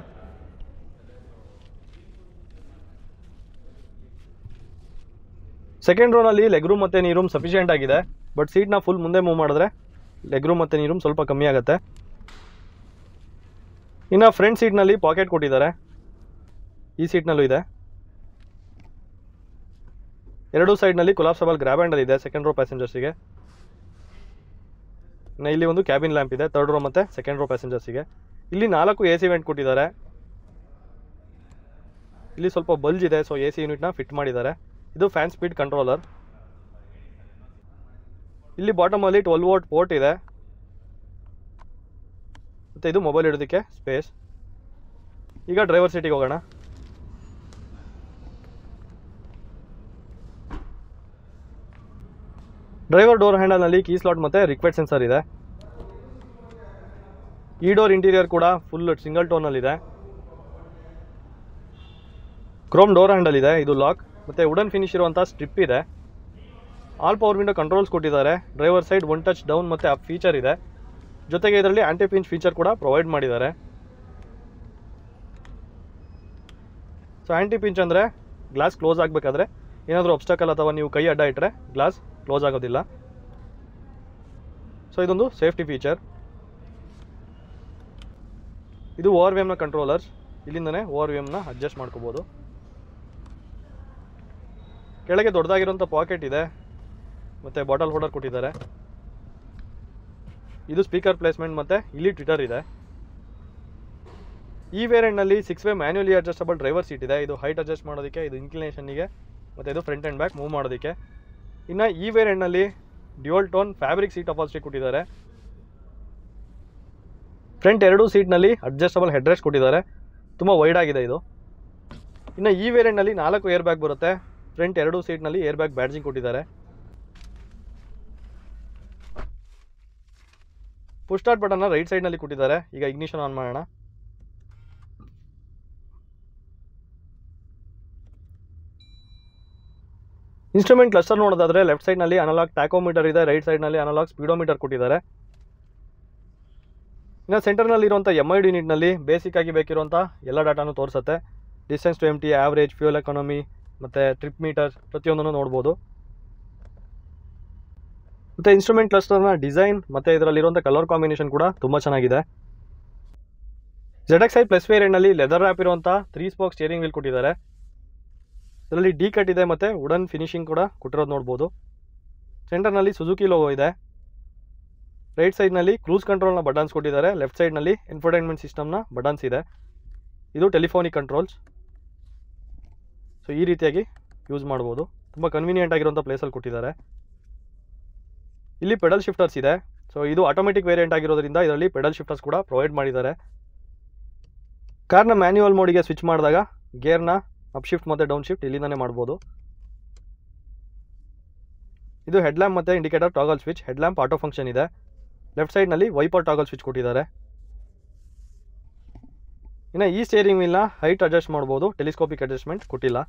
Speaker 1: ಸೆಕೆಂಡ್ ರೋನಲ್ಲಿ ಲೆಗ್ ರೂಮ್ ಮತ್ತು ನೀ ರೂಮ್ ಸಫಿಷಿಯೆಂಟ್ ಆಗಿದೆ ಬಟ್ ಸೀಟ್ನ ಫುಲ್ ಮುಂದೆ ಮೂವ್ ಮಾಡಿದ್ರೆ ಲೆಗ್ ರೂಮ್ ಮತ್ತು ನೀ ರೂಮ್ ಸ್ವಲ್ಪ ಕಮ್ಮಿ ಆಗುತ್ತೆ ಇನ್ನು ಫ್ರಂಟ್ ಸೀಟ್ನಲ್ಲಿ ಪಾಕೆಟ್ ಕೊಟ್ಟಿದ್ದಾರೆ ಈ ಸೀಟ್ನಲ್ಲೂ ಇದೆ ಎರಡೂ ಸೈಡ್ನಲ್ಲಿ ಕೊಲಾಪ್ಸಬಲ್ ಗ್ರ್ಯಾಬ್ ಹ್ಯಾಂಡಲ್ ಇದೆ ಸೆಕೆಂಡ್ ರೋ ಪ್ಯಾಸೆಂಜರ್ಸಿಗೆ ಇನ್ನು ಇಲ್ಲಿ ಒಂದು ಕ್ಯಾಬಿನ್ ಲ್ಯಾಂಪ್ ಇದೆ ತರ್ಡ್ ರೋ ಮತ್ತು ಸೆಕೆಂಡ್ ರೋ ಪ್ಯಾಸೆಂಜರ್ಸಿಗೆ ಇಲ್ಲಿ ನಾಲ್ಕು ಎ ಸಿ ವೆಂಟ್ ಕೊಟ್ಟಿದ್ದಾರೆ ಇಲ್ಲಿ ಸ್ವಲ್ಪ ಬಲ್ಜ್ ಇದೆ ಸೊ ಎ ಸಿ ಯೂನಿಟ್ನ ಫಿಟ್ ಮಾಡಿದ್ದಾರೆ ಇದು ಫ್ಯಾನ್ ಸ್ಪೀಡ್ ಕಂಟ್ರೋಲರ್ ಇಲ್ಲಿ ಬಾಟಮಲ್ಲಿ ಟ್ವೆಲ್ ವೋಟ್ ಪೋರ್ಟ್ ಇದೆ ಮತ್ತು ಇದು ಮೊಬೈಲ್ ಇಡೋದಕ್ಕೆ ಸ್ಪೇಸ್ ಈಗ ಡ್ರೈವರ್ ಸೀಟಿಗೆ ಹೋಗೋಣ ಡ್ರೈವರ್ ಡೋರ್ ಹ್ಯಾಂಡಲ್ನಲ್ಲಿ ಕೀ ಸ್ಲಾಟ್ ಮತ್ತು ರಿಕ್ವೆಟ್ ಸೆನ್ಸರ್ ಇದೆ ಈ ಡೋರ್ ಇಂಟೀರಿಯರ್ ಕೂಡ ಫುಲ್ ಸಿಂಗಲ್ ಟೋನಲ್ಲಿದೆ ಕ್ರೋಮ್ ಡೋರ್ ಹ್ಯಾಂಡಲ್ ಇದೆ ಇದು ಲಾಕ್ ಮತ್ತು ವುಡನ್ ಫಿನಿಶ್ ಇರುವಂಥ ಸ್ಟ್ರಿಪ್ ಇದೆ ಆಲ್ ಪವರ್ ವಿಂಡೋ ಕಂಟ್ರೋಲ್ಸ್ ಕೊಟ್ಟಿದ್ದಾರೆ driver side one touch down ಮತ್ತು ಅಪ್ ಫೀಚರ್ ಇದೆ ಜೊತೆಗೆ ಇದರಲ್ಲಿ ಆಂಟಿ ಪಿಂಚ್ ಫೀಚರ್ ಕೂಡ ಪ್ರೊವೈಡ್ ಮಾಡಿದ್ದಾರೆ ಸೊ ಆಂಟಿ ಪಿಂಚ್ ಅಂದರೆ ಗ್ಲಾಸ್ ಕ್ಲೋಸ್ ಆಗಬೇಕಾದ್ರೆ ಏನಾದರೂ ಅಬ್ಸ್ಟಕಲ್ ಅಥವಾ ನೀವು ಕೈ ಅಡ್ಡ ಇಟ್ಟರೆ ಗ್ಲಾಸ್ ಕ್ಲೋಸ್ ಆಗೋದಿಲ್ಲ ಸೊ ಇದೊಂದು ಸೇಫ್ಟಿ ಫೀಚರ್ ಇದು ಓವರ್ ವಿ ಎಮ್ನ ಕಂಟ್ರೋಲರ್ಸ್ ಇಲ್ಲಿಂದನೇ ಓವರ್ ವಿ ಎಮ್ನ ಅಡ್ಜಸ್ಟ್ ಮಾಡ್ಕೋಬೋದು ಕೆಳಗೆ ದೊಡ್ಡದಾಗಿರೋಂಥ ಪಾಕೆಟ್ ಇದೆ ಮತ್ತು ಬಾಟಲ್ ಹೋಲ್ಡರ್ ಕೊಟ್ಟಿದ್ದಾರೆ ಇದು ಸ್ಪೀಕರ್ ಪ್ಲೇಸ್ಮೆಂಟ್ ಮತ್ತು ಇಲ್ಲಿ ಟ್ವಿಟರ್ ಇದೆ ಈ ವೇರಿಯಂಟ್ನಲ್ಲಿ six way manually adjustable driver seat ಇದೆ ಇದು ಹೈಟ್ ಅಡ್ಜಸ್ಟ್ ಮಾಡೋದಕ್ಕೆ ಇದು ಇನ್ಕ್ಲಿನೇಷನ್ನಿಗೆ ಮತ್ತು ಇದು ಫ್ರಂಟ್ ಆ್ಯಂಡ್ ಬ್ಯಾಕ್ ಮೂವ್ ಮಾಡೋದಕ್ಕೆ ಇನ್ನು ಈ ವೇರಿಯಂಟ್ನಲ್ಲಿ ಡ್ಯುವಲ್ ಟೋನ್ ಫ್ಯಾಬ್ರಿಕ್ ಸೀಟ್ ಅಪಾಸಿಟಿ ಕೊಟ್ಟಿದ್ದಾರೆ ಫ್ರಂಟ್ ಎರಡೂ ಸೀಟ್ನಲ್ಲಿ ಅಡ್ಜಸ್ಟಬಲ್ ಹೆಡ್ ರೆಸ್ಟ್ ಕೊಟ್ಟಿದ್ದಾರೆ ತುಂಬ ವೈಡ್ ಆಗಿದೆ ಇದು ಇನ್ನು ಈ ವೇರಿಯಂಟ್ನಲ್ಲಿ ನಾಲ್ಕು ಏರ್ ಬ್ಯಾಗ್ ಬರುತ್ತೆ ಫ್ರಂಟ್ ಎರಡೂ ಸೀಟ್ನಲ್ಲಿ ಏರ್ ಬ್ಯಾಗ್ ಬ್ಯಾಡ್ಜಿಂಗ್ ಕೊಟ್ಟಿದ್ದಾರೆ ಪುಷ್ ಸ್ಟಾರ್ಟ್ ಬಟನ್ನ ರೈಟ್ ಸೈಡ್ನಲ್ಲಿ ಕೊಟ್ಟಿದ್ದಾರೆ ಈಗ ಇಗ್ನಿಷನ್ ಆನ್ ಮಾಡೋಣ ಇನ್ಸ್ಟ್ರೂಮೆಂಟ್ ಕ್ಲಸ್ಟರ್ ನೋಡೋದಾದ್ರೆ ಲೆಫ್ಟ್ ಸೈಡ್ನಲ್ಲಿ ಅನಲಾಗ್ ಟ್ಯಾಕೋಮೀಟರ್ ಇದೆ ರೈಟ್ ಸೈಡ್ನಲ್ಲಿ ಅನಲಾಗ್ ಸ್ಪೀಡೋಮೀಟರ್ ಕೊಟ್ಟಿದ್ದಾರೆ ಇನ್ನು ಸೆಂಟರ್ನಲ್ಲಿ ಇರುವಂಥ ಎಮ್ ಐ ಡಿ ಯೂನಿಟ್ನಲ್ಲಿ ಬೇಸಿಕ್ ಆಗಿ ಬೇಕಿರುವಂಥ ಎಲ್ಲ ಡಾಟಾನು ತೋರಿಸುತ್ತೆ distance to empty average fuel economy ಮತ್ತು ಟ್ರಿಪ್ ಮೀಟರ್ ಪ್ರತಿಯೊಂದನ್ನು ನೋಡ್ಬೋದು ಮತ್ತು ಇನ್ಸ್ಟ್ರೂಮೆಂಟ್ ಕ್ಲಸ್ಟರ್ನ ಡಿಸೈನ್ ಮತ್ತು ಇದರಲ್ಲಿರುವಂಥ ಕಲರ್ ಕಾಂಬಿನೇಷನ್ ಕೂಡ ತುಂಬ ಚೆನ್ನಾಗಿದೆ ಜೆಡ್ ಎಕ್ಸ್ ಐ ಪ್ಲಸ್ ವೇರಿಯಂಟ್ನಲ್ಲಿ ಲೆದರ್ ರ್ಯಾಪ್ ಇರುವಂಥ ತ್ರೀ ಸ್ಪೋಕ್ ಸ್ಟೇರಿಂಗ್ ವೀಲ್ ಕೊಟ್ಟಿದ್ದಾರೆ ಇದರಲ್ಲಿ ಡಿ ಕಟ್ ಇದೆ ಮತ್ತು ವುಡನ್ ಫಿನಿಶಿಂಗ್ ಕೂಡ ಕೊಟ್ಟಿರೋದು ನೋಡ್ಬೋದು ಸೆಂಟರ್ನಲ್ಲಿ ಸುಜುಕಿ ಲೋಗೋ ಇದೆ ರೈಟ್ ಸೈಡ್ನಲ್ಲಿ ಕ್ರೂಸ್ ಕಂಟ್ರೋಲ್ನ ಬಟನ್ಸ್ ಕೊಟ್ಟಿದ್ದಾರೆ ಲೆಫ್ಟ್ ಸೈಡ್ನಲ್ಲಿ ಇನ್ಫರ್ಟೈನ್ಮೆಂಟ್ ಸಿಸ್ಟಮ್ನ ಬಟನ್ಸ್ ಇದೆ ಇದು ಟೆಲಿಫೋನಿಕ್ ಕಂಟ್ರೋಲ್ಸ್ ಸೊ ಈ ರೀತಿಯಾಗಿ ಯೂಸ್ ಮಾಡ್ಬೋದು ತುಂಬ ಕನ್ವೀನಿಯೆಂಟ್ ಆಗಿರುವಂಥ ಪ್ಲೇಸಲ್ಲಿ ಕೊಟ್ಟಿದ್ದಾರೆ ಇಲ್ಲಿ ಪೆಡಲ್ ಶಿಫ್ಟರ್ಸ್ ಇದೆ ಸೊ ಇದು ಆಟೋಮೆಟಿಕ್ ವೇರಿಯಂಟ್ ಆಗಿರೋದ್ರಿಂದ ಇದರಲ್ಲಿ ಪೆಡಲ್ ಶಿಫ್ಟರ್ಸ್ ಕೂಡ ಪ್ರೊವೈಡ್ ಮಾಡಿದ್ದಾರೆ ಕಾರ್ನ ಮ್ಯಾನ್ಯುವಲ್ ಮೋಡಿಗೆ ಸ್ವಿಚ್ ಮಾಡಿದಾಗ ಗೇರ್ನ ಅಪ್ ಶಿಫ್ಟ್ ಮತ್ತು ಡೌನ್ ಶಿಫ್ಟ್ ಇಲ್ಲಿಂದನೇ ಮಾಡ್ಬೋದು ಇದು ಹೆಡ್ಲ್ಯಾಂಪ್ ಮತ್ತು indicator toggle switch headlamp auto function ಇದೆ ಲೆಫ್ಟ್ ಸೈಡ್ನಲ್ಲಿ ವೈಪರ್ ಟಾಗಲ್ ಸ್ವಿಚ್ ಕೊಟ್ಟಿದ್ದಾರೆ ಇನ್ನು ಈ ಸ್ಟೇರಿಂಗ್ ವೀಲ್ನ ಹೈಟ್ ಅಡ್ಜಸ್ಟ್ ಮಾಡ್ಬೋದು ಟೆಲಿಸ್ಕೋಪಿಕ್ ಅಡ್ಜಸ್ಟ್ಮೆಂಟ್ ಕೊಟ್ಟಿಲ್ಲ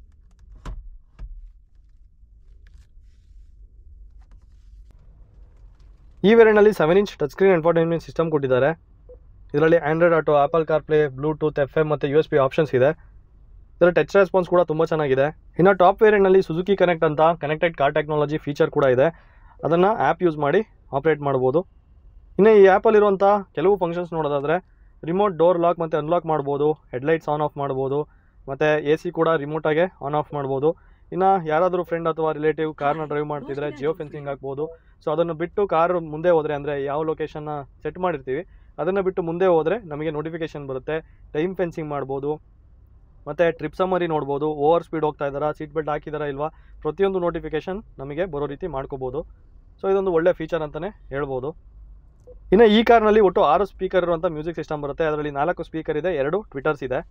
Speaker 1: ಈ ವೇರಿಯಂಟ್ನಲ್ಲಿ seven inch touch screen infotainment system ಕೊಟ್ಟಿದ್ದಾರೆ ಇದರಲ್ಲಿ Android Auto Apple CarPlay Bluetooth F M ಮತ್ತು ಯು ಎಸ್ ಪಿ ಆಪ್ಷನ್ಸ್ ಇದೆ ಇದರ ಟಚ್ ರೆಸ್ಪಾನ್ಸ್ ಕೂಡ ತುಂಬ ಚೆನ್ನಾಗಿದೆ ಇನ್ನು ಟಾಪ್ ವೇರಿಯಂಟ್ನಲ್ಲಿ ಸುಜುಕಿ ಕನೆಕ್ಟ್ ಅಂತ ಕನೆಕ್ಟೆಡ್ ಕಾರ್ ಟೆಕ್ನಾಲಜಿ ಫೀಚರ್ ಕೂಡ ಇದೆ ಅದನ್ನು ಆ್ಯಪ್ ಯೂಸ್ ಮಾಡಿ ಆಪ್ರೇಟ್ ಮಾಡ್ಬೋದು ಇನ್ನು ಈ ಆ್ಯಪಲ್ಲಿರುವಂಥ ಕೆಲವು ಫಂಕ್ಷನ್ಸ್ ನೋಡೋದಾದರೆ ರಿಮೋಟ್ ಡೋರ್ ಲಾಕ್ ಮತ್ತು ಅನ್ಲಾಕ್ ಮಾಡ್ಬೋದು ಹೆಡ್ಲೈಟ್ಸ್ ಆನ್ ಆಫ್ ಮಾಡ್ಬೋದು ಮತ್ತು ಎ ಸಿ ಕೂಡ ರಿಮೋಟಾಗೆ ಆನ್ ಆಫ್ ಮಾಡ್ಬೋದು ಇನ್ನು ಯಾರಾದರೂ ಫ್ರೆಂಡ್ ಅಥವಾ ರಿಲೇಟಿವ್ ಕಾರ್ನ ಡ್ರೈವ್ ಮಾಡ್ತಿದ್ರೆ ಜಿಯೋ ಫೆನ್ಸಿಂಗ್ ಹಾಕ್ಬೋದು ಸೊ ಅದನ್ನು ಬಿಟ್ಟು ಕಾರ್ ಮುಂದೆ ಹೋದರೆ ಅಂದರೆ ಯಾವ ಲೊಕೇಶನ್ನ ಸೆಟ್ ಮಾಡಿರ್ತೀವಿ ಅದನ್ನು ಬಿಟ್ಟು ಮುಂದೆ ಹೋದರೆ ನಮಗೆ ನೋಟಿಫಿಕೇಶನ್ ಬರುತ್ತೆ ಟೈಮ್ ಫೆನ್ಸಿಂಗ್ ಮಾಡ್ಬೋದು ಮತ್ತು ಟ್ರಿಪ್ ಸಮ್ಮರಿ ನೋಡ್ಬೋದು ಓವರ್ ಸ್ಪೀಡ್ ಹೋಗ್ತಾ ಇದ್ದಾರಾ ಸೀಟ್ ಬೆಲ್ಟ್ ಹಾಕಿದಾರಾ ಇಲ್ವಾ ಪ್ರತಿಯೊಂದು ನೋಟಿಫಿಕೇಶನ್ ನಮಗೆ ಬರೋ ರೀತಿ ಮಾಡ್ಕೋಬೋದು ಸೊ ಇದೊಂದು ಒಳ್ಳೆ ಫೀಚರ್ ಅಂತಲೇ ಹೇಳ್ಬೋದು ಇನ್ನು ಈ ಕಾರ್ನಲ್ಲಿ ಒಟ್ಟು ಆರು ಸ್ಪೀಕರ್ ಇರುವಂಥ ಮ್ಯೂಸಿಕ್ ಸಿಸ್ಟಮ್ ಬರುತ್ತೆ ಅದರಲ್ಲಿ ನಾಲ್ಕು ಸ್ಪೀಕರ್ ಇದೆ ಎರಡು ಟ್ವಿಟರ್ಸ್ ಇದೆ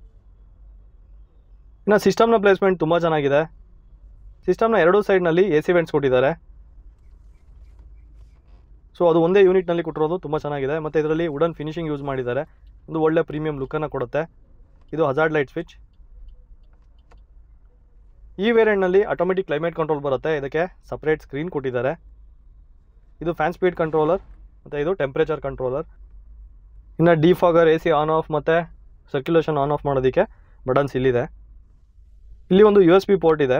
Speaker 1: ಇನ್ನು ಸಿಸ್ಟಮ್ನ ಪ್ಲೇಸ್ಮೆಂಟ್ ತುಂಬ ಚೆನ್ನಾಗಿದೆ ಸಿಸ್ಟಮ್ನ ಎರಡೂ ಸೈಡ್ನಲ್ಲಿ ಎ ಸಿ ವೆಂಟ್ಸ್ ಕೊಟ್ಟಿದ್ದಾರೆ ಸೊ ಅದು ಒಂದೇ ಯೂನಿಟ್ನಲ್ಲಿ ಕೊಟ್ಟಿರೋದು ತುಂಬ ಚೆನ್ನಾಗಿದೆ ಮತ್ತು ಇದರಲ್ಲಿ ವುಡನ್ ಫಿನಿಶಿಂಗ್ ಯೂಸ್ ಮಾಡಿದ್ದಾರೆ ಒಂದು ಒಳ್ಳೆ ಪ್ರೀಮಿಯಂ ಲುಕ್ಕನ್ನು ಕೊಡುತ್ತೆ ಇದು ಹಜಾರ್ಡ್ ಲೈಟ್ ಸ್ವಿಚ್ ಈ ವೇರಿಯಂಟ್ನಲ್ಲಿ ಆಟೋಮೆಟಿಕ್ ಕ್ಲೈಮೇಟ್ ಕಂಟ್ರೋಲ್ ಬರುತ್ತೆ ಇದಕ್ಕೆ ಸಪ್ರೇಟ್ ಸ್ಕ್ರೀನ್ ಕೊಟ್ಟಿದ್ದಾರೆ ಇದು ಫ್ಯಾನ್ ಸ್ಪೀಡ್ ಕಂಟ್ರೋಲರ್ ಮತ್ತು ಇದು ಟೆಂಪ್ರೇಚರ್ ಕಂಟ್ರೋಲರ್ ಇನ್ನು defogger A C on off ಮತ್ತು ಸರ್ಕ್ಯುಲೇಷನ್ ಆನ್ ಆಫ್ ಮಾಡೋದಕ್ಕೆ ಬಟನ್ಸ್ ಇಲ್ಲಿದೆ ಇಲ್ಲಿ ಒಂದು ಯು ಎಸ್ ಬಿ ಪೋರ್ಟ್ ಇದೆ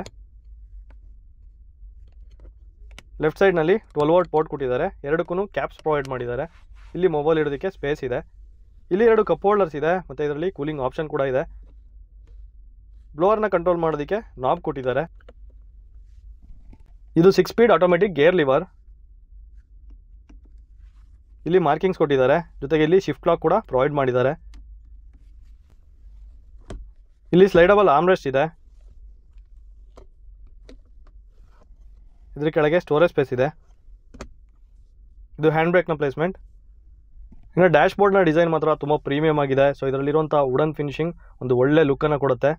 Speaker 1: ಲೆಫ್ಟ್ ಸೈಡ್ನಲ್ಲಿ ಟ್ವೆಲ್ ವಾಟ್ ಪೋರ್ಟ್ ಕೊಟ್ಟಿದ್ದಾರೆ ಎರಡಕ್ಕೂ ಕ್ಯಾಪ್ಸ್ ಪ್ರೊವೈಡ್ ಮಾಡಿದ್ದಾರೆ ಇಲ್ಲಿ ಮೊಬೈಲ್ ಇಡೋದಕ್ಕೆ ಸ್ಪೇಸ್ ಇದೆ ಇಲ್ಲಿ ಎರಡು ಕಪ್ ಹೋಲ್ಡರ್ಸ್ ಇದೆ ಮತ್ತು ಇದರಲ್ಲಿ ಕೂಲಿಂಗ್ ಆಪ್ಷನ್ ಕೂಡ ಇದೆ ಬ್ಲೋವರ್ನ ಕಂಟ್ರೋಲ್ ಮಾಡೋದಕ್ಕೆ ನಾಬ್ ಕೊಟ್ಟಿದ್ದಾರೆ ಇದು six speed automatic gear lever ಇಲ್ಲಿ ಮಾರ್ಕಿಂಗ್ಸ್ ಕೊಟ್ಟಿದ್ದಾರೆ ಜೊತೆಗೆ ಇಲ್ಲಿ ಶಿಫ್ಟ್ ಲಾಕ್ ಕೂಡ ಪ್ರೊವೈಡ್ ಮಾಡಿದ್ದಾರೆ ಇಲ್ಲಿ ಸ್ಲೈಡಬಲ್ ಆಮ್ರೆಸ್ಟ್ ಇದೆ ಇದ್ರ ಕೆಳಗೆ ಸ್ಟೋರೇಜ್ ಸ್ಪೇಸ್ ಇದೆ ಇದು ಹ್ಯಾಂಡ್ ಬ್ರೇಕ್ನ ಪ್ಲೇಸ್ಮೆಂಟ್ ಇನ್ನು ಡ್ಯಾಶ್ ಬೋರ್ಡ್ನ ಡಿಸೈನ್ ಮಾತ್ರ ತುಂಬ ಪ್ರೀಮಿಯಮ್ ಆಗಿದೆ ಸೊ ಇದರಲ್ಲಿರುವಂಥ ವುಡನ್ ಫಿನಿಶಿಂಗ್ ಒಂದು ಒಳ್ಳೆ ಲುಕ್ಕನ್ನು ಕೊಡುತ್ತೆ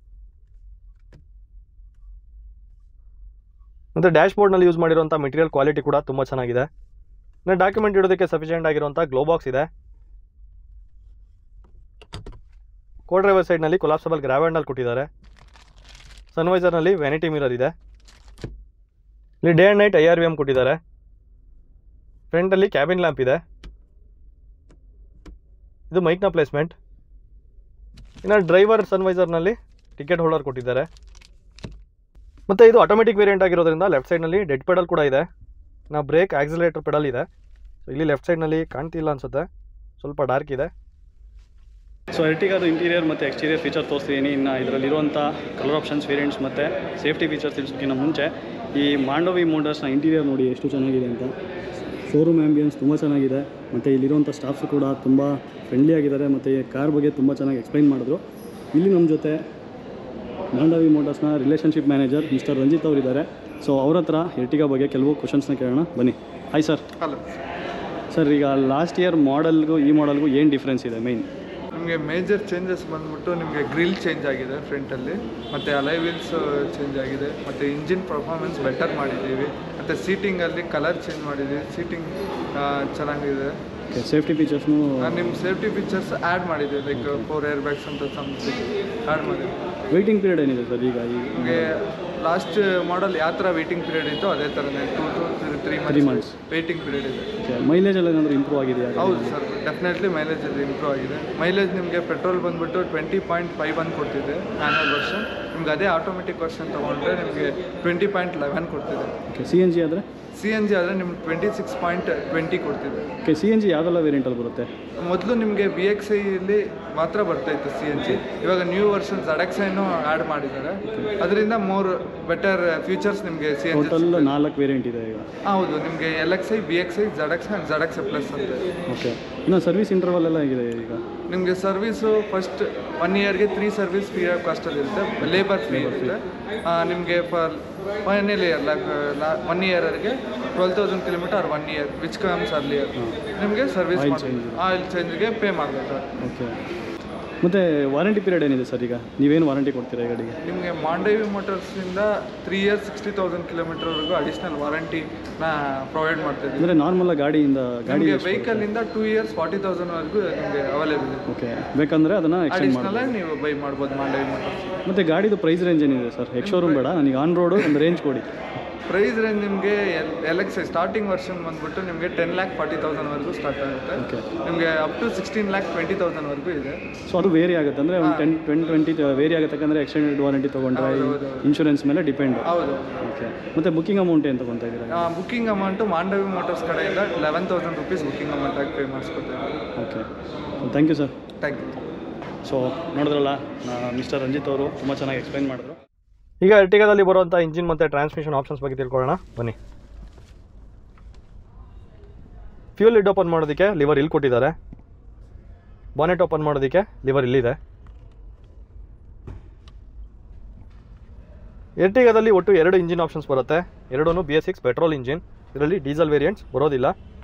Speaker 1: ಮತ್ತು ಡ್ಯಾಶ್ ಬೋರ್ಡ್ನಲ್ಲಿ ಯೂಸ್ ಮಾಡಿರುವಂಥ ಮೆಟೀರಿಯಲ್ ಕ್ವಾಲಿಟಿ ಕೂಡ ತುಂಬ ಚೆನ್ನಾಗಿದೆ ಇನ್ನು ಡಾಕ್ಯುಮೆಂಟ್ ಇಡೋದಕ್ಕೆ ಸಫಿಷಿಯೆಂಟ್ ಆಗಿರುವಂಥ ಗ್ಲೋ ಬಾಕ್ಸ್ ಇದೆ ಕೋ ಡ್ರೈವರ್ ಸೈಡ್ನಲ್ಲಿ ಕೊಲಾಪ್ಸಬಲ್ ಗ್ರಾವೆಂಡಲ್ ಕೊಟ್ಟಿದ್ದಾರೆ ಸನ್ವೈಸರ್ನಲ್ಲಿ ವ್ಯಾನಿಟಿ ಮಿರರ್ ಇದೆ ಇಲ್ಲಿ day and night I R V M ಕೊಟ್ಟಿದ್ದಾರೆ ಫ್ರಂಟಲ್ಲಿ ಕ್ಯಾಬಿನ್ ಲ್ಯಾಂಪ್ ಇದೆ ಇದು ಮೈಕ್ನ ಪ್ಲೇಸ್ಮೆಂಟ್ ಇನ್ನು ಡ್ರೈವರ್ ಸನ್ವೈಸರ್ನಲ್ಲಿ ಟಿಕೆಟ್ ಹೋಲ್ಡರ್ ಕೊಟ್ಟಿದ್ದಾರೆ ಮತ್ತು ಇದು ಆಟೋಮೆಟಿಕ್ ವೇರಿಯಂಟ್ ಆಗಿರೋದ್ರಿಂದ ಲೆಫ್ಟ್ ಸೈಡ್ನಲ್ಲಿ ಡೆಡ್ ಪೆಡಲ್ ಕೂಡ ಇದೆ ನಾ ಬ್ರೇಕ್ ಆಕ್ಸಿಲೇಟರ್ ಪೆಡಲ್ ಇದೆ ಸೊ ಇಲ್ಲಿ ಲೆಫ್ಟ್ ಸೈಡ್ನಲ್ಲಿ ಕಾಣ್ತಿಲ್ಲ ಅನ್ಸುತ್ತೆ ಸ್ವಲ್ಪ ಡಾರ್ಕ್ ಇದೆ ಸೊ ಎರ್ಟಿಗಾದು ಇಂಟೀರಿಯರ್ ಮತ್ತು ಎಕ್ಸ್ಟೀರಿಯರ್ ಫೀಚರ್ ತೋರಿಸ್ತೀನಿ ಇನ್ನು ಇದರಲ್ಲಿರುವಂಥ ಕಲರ್ ಆಪ್ಷನ್ಸ್ ವೇರಿಯಂಟ್ಸ್ ಮತ್ತು ಸೇಫ್ಟಿ ಫೀಚರ್ಸ್ ತಿಳಿಸೋಕ್ಕಿಂತ ಮುಂಚೆ ಈ ಮಾಂಡವಿ ಮೋಟರ್ಸ್ನ ಇಂಟೀರಿಯರ್ ನೋಡಿ ಎಷ್ಟು ಚೆನ್ನಾಗಿದೆ ಅಂತ ಶೋರೂಮ್ ಆ್ಯಂಬಿಯನ್ಸ್ ತುಂಬ ಚೆನ್ನಾಗಿದೆ ಮತ್ತು ಇಲ್ಲಿರುವಂಥ ಸ್ಟಾಫ್ಸು ಕೂಡ ತುಂಬ ಫ್ರೆಂಡ್ಲಿ ಆಗಿದ್ದಾರೆ ಮತ್ತು ಕಾರ್ ಬಗ್ಗೆ ತುಂಬ ಚೆನ್ನಾಗಿ ಎಕ್ಸ್ಪ್ಲೈನ್ ಮಾಡಿದ್ರು ಇಲ್ಲಿ ನಮ್ಮ ಜೊತೆ ಮಾಂಡವಿ ಮೋಟರ್ಸ್ನ ರಿಲೇಷನ್ಶಿಪ್ ಮ್ಯಾನೇಜರ್ ಮಿಸ್ಟರ್ ರಂಜಿತ್ ಅವರಿದ್ದಾರೆ ಸೊ ಅವ್ರ ಹತ್ರ ಎರ್ಟಿಗಾ ಬಗ್ಗೆ ಕೆಲವು ಕ್ವಶನ್ಸ್ನ ಕೇಳೋಣ ಬನ್ನಿ ಹಾಯ್ ಸರ್
Speaker 2: ಹಲೋ
Speaker 1: ಸರ್ ಈಗ ಲಾಸ್ಟ್ ಇಯರ್ ಮಾಡೆಲ್ಗೂ ಈ ಮಾಡೆಲ್ಗೂ ಏನು ಡಿಫ್ರೆನ್ಸ್ ಇದೆ ಮೈನ್
Speaker 2: ನಿಮಗೆ ಮೇಜರ್ ಚೇಂಜಸ್ ಬಂದ್ಬಿಟ್ಟು ನಿಮಗೆ ಗ್ರಿಲ್ ಚೇಂಜ್ ಆಗಿದೆ ಫ್ರಂಟಲ್ಲಿ ಮತ್ತು ಅಲೈ ವೀಲ್ಸ್ ಚೇಂಜ್ ಆಗಿದೆ ಮತ್ತು ಇಂಜಿನ್ ಪರ್ಫಾರ್ಮೆನ್ಸ್ ಬೆಟರ್ ಮಾಡಿದ್ದೀವಿ ಮತ್ತು ಸೀಟಿಂಗಲ್ಲಿ ಕಲರ್ ಚೇಂಜ್ ಮಾಡಿದ್ದೀವಿ ಸೀಟಿಂಗ್ ಚೆನ್ನಾಗಿದೆ
Speaker 1: ಓಕೆ ಸೇಫ್ಟಿ ಫೀಚರ್ಸ್ನು
Speaker 2: ನಿಮ್ಮ ಸೇಫ್ಟಿ ಫೀಚರ್ಸ್ ಆ್ಯಡ್ ಮಾಡಿದ್ದೀವಿ ಲೈಕ್ ಫೋರ್ ಏರ್ ಬ್ಯಾಗ್ಸ್ ಅಂತ ಸಮಥಿಂಗ್ ಆ್ಯಡ್ ಮಾಡಿದ್ದೀವಿ
Speaker 1: ವೆಯ್ಟಿಂಗ್ ಪೀರಿಯಡ್ ಏನಿದೆ ಸರ್ ಈಗ ಈ
Speaker 2: ನಿಮಗೆ ಲಾಸ್ಟ್ ಮಾಡಲ್ ಯಾವ ಥರ ವೆಯ್ಟಿಂಗ್ ಪೀರಿಯಡ್ ಇತ್ತು ಅದೇ ಥರನೇ two to three
Speaker 1: Three
Speaker 2: months
Speaker 1: months.
Speaker 2: Waiting period ಇದೆ
Speaker 1: ಓಕೆ ಮೈಲೇಜ್ ಎಲ್ಲ ಏನಾದರೂ ಇಂಪ್ರೂವ್ ಆಗಿದೆಯಾ
Speaker 2: ಹೌದು ಸರ್ ಡೆಫಿನೆಟ್ಲಿ ಮೈಲೇಜ್ ಅದು ಇಂಪ್ರೂವ್ ಆಗಿದೆ ಮೈಲೇಜ್ ನಿಮಗೆ ಪೆಟ್ರೋಲ್ ಬಂದುಬಿಟ್ಟು ಟ್ವೆಂಟಿ ಪಾಯಿಂಟ್ ಫೈವ್ ಒನ್ ಕೊಡ್ತಿದೆ ಆ್ಯನುವಲ್ ವರ್ಷನ್ ನಿಮ್ಗೆ ಅದೇ ಆಟೋಮೆಟಿಕ್ ವರ್ಷನ್ ತೊಗೊಂಡ್ರೆ ನಿಮಗೆ ಟ್ವೆಂಟಿ ಪಾಯಿಂಟ್ ಲೆವೆನ್ ಕೊಡ್ತಿದೆ
Speaker 1: ಓಕೆ ಸಿ ಎನ್ ಜಿ ಆದರೆ
Speaker 2: ಸಿ ಎನ್ ಜಿ ಆದರೆ ನಿಮ್ಗೆ ಟ್ವೆಂಟಿ ಸಿಕ್ಸ್ ಪಾಯಿಂಟ್ ಟ್ವೆಂಟಿ ಕೊಡ್ತಿದೆ
Speaker 1: ಓಕೆ ಸಿ ಎನ್ ಜಿ ಯಾವುದೆಲ್ಲ ವೇರಿಯಂಟಲ್ಲಿ ಬರುತ್ತೆ
Speaker 2: ಮೊದಲು ನಿಮಗೆ ಬಿ ಎಕ್ಸ್ ಐಲಿ ಮಾತ್ರ ಬರ್ತಾ ಇತ್ತು ಸಿ ಎನ್ ಜಿ ಇವಾಗ ನ್ಯೂ ವರ್ಷನ್ ಜಡಕ್ಸೈನು ಆ್ಯಡ್ ಮಾಡಿದ್ದಾರೆ ಅದರಿಂದ ಮೋರ್ ಬೆಟರ್ ಫ್ಯೂಚರ್ಸ್ ನಿಮಗೆ ಸಿ ಎನ್ ಜಿ
Speaker 1: ಟೋಟಲ್ ನಾಲ್ಕು ವೇರಿಯಂಟ್ ಇದೆ ಈಗ
Speaker 2: ಹೌದು ನಿಮಗೆ L X I B X I Z X and Z X plus ಅಂತ ಇದೆ.
Speaker 1: ಓಕೆ ಇನ್ನು ಸರ್ವಿಸ್ ಇಂಟರ್ವಲ್ ಎಲ್ಲ ಹೇಗಿದೆ ಈಗ
Speaker 2: ನಿಮಗೆ ಸರ್ವಿಸು ಫಸ್ಟ್ ಒನ್ ಇಯರ್ಗೆ ತ್ರೀ ಸರ್ವಿಸ್ ಫ್ರೀ ಆಫ್ ಕಾಸ್ಟಲ್ಲಿ ಇರುತ್ತೆ ಲೇಬರ್ ಫ್ರೀ ಇರುತ್ತೆ ನಿಮಗೆ ಫಾರ್ ಫೈನಲ್ ಇಯರ್ ಒನ್ ಇಯರ್ಗೆ twelve thousand kilometre one year which comes earlier ನಿಮಗೆ ಸರ್ವಿಸ್
Speaker 1: Oil change.
Speaker 2: ಆಯಿಲ್ ಚೇಂಜ್ಗೆ ಪೇ ಮಾಡಬೇಕು
Speaker 1: ಓಕೆ ಮತ್ತು ವಾರಂಟಿ ಪೀರಿಯಡ್ ಏನಿದೆ ಸರ್ ಈಗ ನೀವೇನು ವಾರಂಟಿ ಕೊಡ್ತೀರಾ ಈ ಗಾಡಿಗೆ
Speaker 2: ನಿಮಗೆ ಮಾಂಡೇವಿ ಮೋಟರ್ಸಿಂದ ತ್ರೀ ಇಯರ್ಸ್ ಸಿಕ್ಸ್ಟಿ ತೌಸಂಡ್ ಕಿಲೋಮೀಟರ್ವರೆಗೂ ಅಡಿಷ್ನಲ್ ವಾರಂಟಿನ ಪ್ರೊವೈಡ್ ಮಾಡ್ತಿದ್ದೀವಿ
Speaker 1: ಅಂದರೆ ನಾರ್ಮಲ್ ಗಾಡಿಯಿಂದ ಗಾಡಿ
Speaker 2: ನಿಮಗೆ ವೆಹಿಕಲಿಂದ ಟೂ ಇಯರ್ಸ್ ಫಾರ್ಟಿ ತೌಸಂಡ್ವರೆಗೂ ನಿಮಗೆ ಅವೈಲೇಬಲ್ ಇದೆ
Speaker 1: ಓಕೆ ಬೇಕಂದರೆ ಅದನ್ನು ಎಕ್ಸ್ಟೆಂಡ್ ಮಾಡಿ
Speaker 2: ಅಡಿಷ್ನಲ್ ನೀವು ಬೈ ಮಾಡ್ಬೋದು ಮಾಂಡೇವಿ ಮೋಟರ್ಸ್
Speaker 1: ಮತ್ತು ಗಾಡಿದು ಪ್ರೈಸ್ ರೇಂಜ್ ಏನಿದೆ ಸರ್ ಎಕ್ಸ್ ಶೋರೂಮ್ ಬೇಡ ನನಗೆ ಆನ್ ರೋಡು ಒಂದು ರೇಂಜ್ ಕೊಡಿ
Speaker 2: ಪ್ರೈಸ್ ರೇಂಜ್ ನಿಮಗೆ ಎಲ್ ಎಕ್ಸ್ ಸ್ಟಾರ್ಟಿಂಗ್ ವರ್ಷನ್ ಬಂದ್ಬಿಟ್ಟು ನಿಮಗೆ ಟೆನ್ ಲ್ಯಾಕ್ ಫಾರ್ಟಿ ತೌಸಂಡ್ವರೆಗೂ ಸ್ಟಾರ್ಟ್ ಆಗುತ್ತೆ
Speaker 1: ಓಕೆ
Speaker 2: ನಿಮಗೆ up to sixteen lakh twenty ತೌಸಂಡ್ವರೆಗೂ ಇದೆ
Speaker 1: ಸೊ ಅದು ವೇರಿ ಆಗುತ್ತೆ ಅಂದರೆ ಒಂದು ಟೆನ್ ಟ್ವೆಂಟಿ ಟ್ವೆಂಟಿ ವೇರಿ ಆಗುತ್ತೆ ಯಾಕಂದರೆ ಎಕ್ಸ್ಟೆಂಡೆಡ್ ವಾರಂಟಿ ತೊಗೊಂಡ್ರೆ ಇನ್ಶೂರೆನ್ಸ್ ಮೇಲೆ ಡಿಪೆಂಡು
Speaker 2: ಹೌದು
Speaker 1: ಓಕೆ ಮತ್ತು ಬುಕ್ಕಿಂಗ್ ಅಮೌಂಟ್ ಏನು ತೊಗೊತಾ ಇದ್ದೀರಾ
Speaker 2: ಬುಕ್ಕಿಂಗ್ ಅಮೌಂಟು ಮಾಂಡವಿ ಮೋಟರ್ಸ್ ಕಡೆಯಿಂದ eleven thousand rupees booking amount ಆಗಿ ಪೇ ಮಾಡಿಸ್ಕೊಡ್ತೇವೆ
Speaker 1: okay thank you sir
Speaker 2: thank you
Speaker 1: so ನೋಡಿದ್ರಲ್ಲ ಮಿಸ್ಟರ್ ರಂಜಿತ್ ಅವರು ತುಂಬ ಚೆನ್ನಾಗಿ ಎಕ್ಸ್ಪ್ಲೈನ್ ಮಾಡಿದ್ರು ಈಗ ಎರ್ಟಿಗಾದಲ್ಲಿ ಬರುವಂಥ ಇಂಜಿನ್ ಮತ್ತು ಟ್ರಾನ್ಸ್ಮಿಷನ್ ಆಪ್ಷನ್ಸ್ ಬಗ್ಗೆ ತಿಳ್ಕೊಳ್ಳೋಣ ಬನ್ನಿ ಫ್ಯೂಲ್ ಲಿಡ್ ಓಪನ್ ಮಾಡೋದಕ್ಕೆ ಲಿವರ್ ಇಲ್ಲಿ ಕೊಟ್ಟಿದ್ದಾರೆ ಬಾನೆಟ್ ಓಪನ್ ಮಾಡೋದಕ್ಕೆ ಲಿವರ್ ಇಲ್ಲಿದೆ ಎರ್ಟಿಗಾದಲ್ಲಿ ಒಟ್ಟು ಎರಡು ಇಂಜಿನ್ ಆಪ್ಷನ್ಸ್ ಬರುತ್ತೆ ಎರಡೂ B S six petrol engine ಇದರಲ್ಲಿ ಡೀಸೆಲ್ ವೇರಿಯಂಟ್ಸ್ ಬರೋದಿಲ್ಲ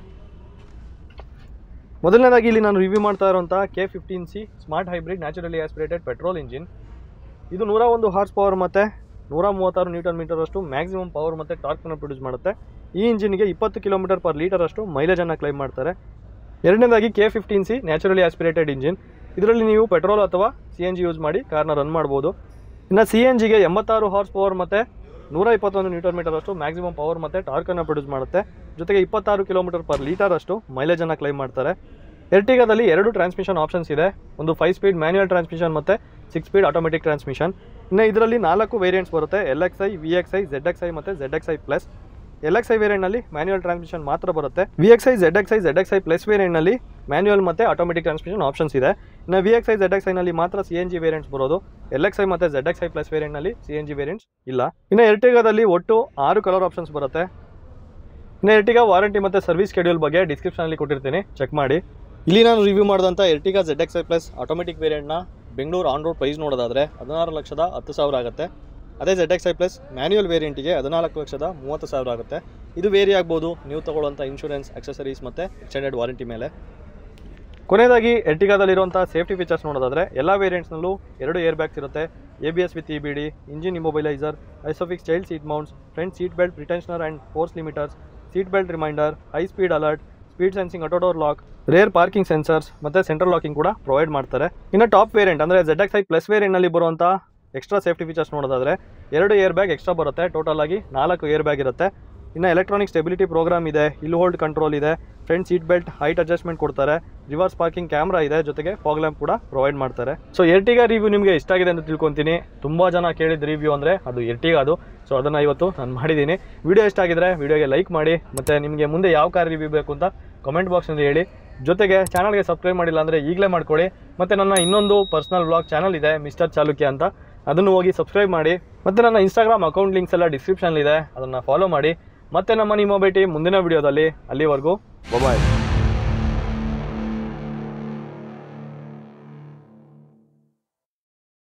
Speaker 1: ಮೊದಲನೇದಾಗಿ ಇಲ್ಲಿ ನಾನು ರಿವ್ಯೂ ಮಾಡ್ತಾ ಇರುವಂಥ K fifteen C smart hybrid naturally aspirated petrol engine ಇದು ನೂರ ಒಂದು ಹಾರ್ಸ್ ಪವರ್ ಮತ್ತು ನೂರ ಮೂವತ್ತಾರು ನ್ಯೂಟನ್ ಮೀಟರ್ ಅಷ್ಟು ಮ್ಯಾಕ್ಸಿಮಮ್ ಪವರ್ ಮತ್ತು ಟಾರ್ಕ್ನ ಪ್ರೊಡ್ಯೂಸ್ ಮಾಡುತ್ತೆ ಈ ಇಂಜಿನ್ಗೆ ಇಪ್ಪತ್ತು ಕಿಲೋಮೀಟರ್ ಪರ್ ಲೀಟರ್ ಅಷ್ಟು ಮೈಲೇಜನ್ನು ಕ್ಲೈಮ್ ಮಾಡ್ತಾರೆ ಎರಡನೇದಾಗಿ K fifteen C naturally aspirated engine ಇದರಲ್ಲಿ ನೀವು ಪೆಟ್ರೋಲ್ ಅಥವಾ ಸಿ ಎನ್ ಜಿ ಯೂಸ್ ಮಾಡಿ ಕಾರ್ನ ರನ್ ಮಾಡ್ಬೋದು ಇನ್ನು ಸಿ ಎನ್ ಜಿಗೆ ಎಂಬತ್ತಾರು ಹಾರ್ಸ್ ಪವರ್ ಮತ್ತು ನೂರ ಇಪ್ಪತ್ತೊಂದು ನ್ಯೂಟನ್ ಮೀಟರ್ ಅಷ್ಟು ಮ್ಯಾಕ್ಸಿಮಮ್ ಪವರ್ ಮತ್ತು ಟಾರ್ಕನ್ನು ಪ್ರೊಡ್ಯೂಸ್ ಮಾಡುತ್ತೆ ಜೊತೆಗೆ ಇಪ್ಪತ್ತಾರು ಕಿಲೋಮೀಟರ್ ಪರ್ ಲೀಟರ್ ಅಷ್ಟು ಮೈಲೇಜನ್ನು ಕ್ಲೈಮ್ ಮಾಡ್ತಾರೆ ಎರ್ಟಿಗಾದಲ್ಲಿ ಎರಡು ಟ್ರಾನ್ಸ್ಮಿಷನ್ ಆಪ್ಷನ್ಸ್ ಇದೆ ಒಂದು ಫೈವ್ ಸ್ಪೀಡ್ ಮ್ಯಾನ್ಯುಯಲ್ ಟ್ರಾನ್ಸ್ಮಿಷನ್ ಮತ್ತು ಸಿಕ್ಸ್ ಸ್ಪೀಡ್ ಆಟೋಮೆಟಿಕ್ ಟ್ರಾನ್ಸ್ಮಿಷನ್ ಇನ್ನು ಇದರಲ್ಲಿ ನಾಲ್ಕು ವೇರಿಯಂಟ್ಸ್ ಬರುತ್ತೆ L X I V X I Z X I ಮತ್ತು Z X I plus L X I ವೇರಿಯಂಟ್ನಲ್ಲಿ ಮ್ಯಾನ್ಯುಯಲ್ ಟ್ರಾನ್ಸ್ಮಿಷನ್ ಮಾತ್ರ ಬರುತ್ತೆ V X I Z X I Z X I plus ವೇರಿಯಂಟ್ನಲ್ಲಿ manual ಮತ್ತು ಆಟೋಮೆಟಿಕ್ ಟ್ರಾನ್ಸ್ಮಿಷನ್ ಆಪ್ಷನ್ಸ್ ಇದೆ ಇನ್ನು V X I Z X ಐನಲ್ಲಿ ಮಾತ್ರ ಸಿ ಎನ್ ಜಿ ವೇರಿಯಂಟ್ಸ್ ಬರೋದು ಎಲ್ ಎಕ್ಸ್ ಐ ಮತ್ತು ಝೆಡ್ ಎಕ್ಸ್ ಐ ಪ್ಲಸ್ ವೇರಿಯಂಟ್ನಲ್ಲಿ ಸಿ ಎನ್ ಜಿ ವೇರಿಯಂಟ್ಸ್ ಇಲ್ಲ ಇನ್ನು ಎರ್ಟಿಗಾದಲ್ಲಿ ಒಟ್ಟು ಆರು ಕಲರ್ ಆಪ್ಷನ್ಸ್ ಬರುತ್ತೆ ಇನ್ನು ಎರ್ಟಿಗಾ ವಾರಂಟಿ ಮತ್ತು ಸರ್ವಿಸ್ ಶೆಡ್ಯೂಲ್ ಬಗ್ಗೆ ಡಿಸ್ಕ್ರಿಪ್ಷನಲ್ಲಿ ಕೊಟ್ಟಿರ್ತೀನಿ ಚೆಕ್ ಮಾಡಿ ಇಲ್ಲಿ ನಾನು ರಿವ್ಯೂ ಮಾಡಿದಂಥ Ertiga Z X I plus automatic ವೇರಿಯಂಟ್ನ ಬೆಂಗಳೂರು ಆನ್ ರೋಡ್ ಪ್ರೈಸ್ ನೋಡೋದಾದರೆ ಹದಿನಾರು ಲಕ್ಷದ ಹತ್ತು ಸಾವಿರ ಆಗುತ್ತೆ ಅದೇ Z X I plus manual ವೇರಿಯಂಟಿಗೆ ಹದಿನಾಲ್ಕು ಲಕ್ಷದ ಮೂವತ್ತು ಸಾವಿರ ಆಗುತ್ತೆ ಇದು ವೇರಿ ಆಗ್ಬೋದು ನೀವು ತಗೊಳ್ಳುವಂಥ ಇನ್ಶೂರೆನ್ಸ್ ಅಕ್ಸೆಸರೀಸ್ ಮತ್ತು ಎಕ್ಸ್ಟೆಂಡೆಡ್ ವಾರಂಟಿ ಮೇಲೆ ಕೊನೆಯದಾಗಿ ಎರ್ಟಿಗಾದಲ್ಲಿರುವಂಥ ಸೇಫ್ಟಿ ಫೀಚರ್ಸ್ ನೋಡೋದಾದರೆ ಎಲ್ಲ ವೇರಿಯಂಟ್ಸ್ನಲ್ಲೂ ಎರಡು ಏರ್ ಬ್ಯಾಗ್ಸ್ ಇರುತ್ತೆ A B S with E B D engine immobiliser ISOFIX child seat mounts front seat belt pretensioner and force limiters seat belt reminder high speed alert speed sensing auto door lock rear parking sensors ಮತ್ತು central locking ಕೂಡ provide ಮಾಡ್ತಾರೆ ಇನ್ನು top variant ಅಂದರೆ Z X I plus ವೇರಿಯಂಟ್ನಲ್ಲಿ ಬರುವಂಥ extra safety features ನೋಡೋದಾದರೆ ಎರಡು air bag extra ಬರುತ್ತೆ ಟೋಟಲ್ ಆಗಿ ನಾಲ್ಕು ಏರ್ ಬ್ಯಾಗ್ ಇರುತ್ತೆ ಇನ್ನು ಎಲೆಕ್ಟ್ರಾನಿಕ್ ಸ್ಟೆಬಿಲಿಟಿ ಪ್ರೋಗ್ರಾಮ್ ಇದೆ ಹಿಲ್ ಹೋಲ್ಡ್ ಕಂಟ್ರೋಲ್ ಇದೆ front seat belt height adjustment ಕೊಡ್ತಾರೆ ರಿವರ್ಸ್ ಪಾರ್ಕಿಂಗ್ ಕ್ಯಾಮ್ರಾ ಇದೆ ಜೊತೆಗೆ ಫಾಗ್ ಲ್ಯಾಂಪ್ ಕೂಡ ಪ್ರೊವೈಡ್ ಮಾಡ್ತಾರೆ ಸೊ ಎರ್ಟಿಗಾ ರಿವ್ಯೂ ನಿಮಗೆ ಇಷ್ಟ ಆಗಿದೆ ಅಂತ ತಿಳ್ಕೊತೀನಿ ತುಂಬ ಜನ ಕೇಳಿದ ರಿವ್ಯೂ ಅಂದರೆ ಅದು ಎರ್ಟಿಗಾ ಅದು ಸೊ ಅದನ್ನು ಇವತ್ತು ನಾನು ಮಾಡಿದ್ದೀನಿ ವಿಡಿಯೋ ಇಷ್ಟ ಆಗಿದ್ರೆ ವಿಡಿಯೋಗೆ ಲೈಕ್ ಮಾಡಿ ಮತ್ತು ನಿಮಗೆ ಮುಂದೆ ಯಾವ ಕಾರ್ ರಿವ್ಯೂ ಬೇಕು ಅಂತ ಕಮೆಂಟ್ ಬಾಕ್ಸ್ನಲ್ಲಿ ಹೇಳಿ ಜೊತೆಗೆ ಚಾನಲ್ಗೆ ಸಬ್ಸ್ಕ್ರೈಬ್ ಮಾಡಿಲ್ಲ ಅಂದರೆ ಈಗಲೇ ಮಾಡ್ಕೊಳ್ಳಿ ಮತ್ತು ನನ್ನ ಇನ್ನೊಂದು ಪರ್ಸ್ನಲ್ ಬ್ಲಾಗ್ ಚಾನಲ್ ಇದೆ ಮಿಸ್ಟರ್ ಚಾಲುಕ್ಯ ಅಂತ ಅದನ್ನು ಹೋಗಿ ಸಬ್ಸ್ಕ್ರೈಬ್ ಮಾಡಿ ಮತ್ತು ನನ್ನ ಇನ್ಸ್ಟಾಗ್ರಾಮ್ ಅಕೌಂಟ್ ಲಿಂಕ್ಸ್ ಎಲ್ಲ ಡಿಸ್ಕ್ರಿಪ್ಷನ್ಲಿದೆ ಅದನ್ನು ಫಾಲೋ ಮಾಡಿ ಮತ್ತೆ ನಮ್ಮ ನಿಮ್ಮ ಭೇಟಿ ಮುಂದಿನ ವಿಡಿಯೋದಲ್ಲಿ ಅಲ್ಲಿವರೆಗೂ ಬಾಯ್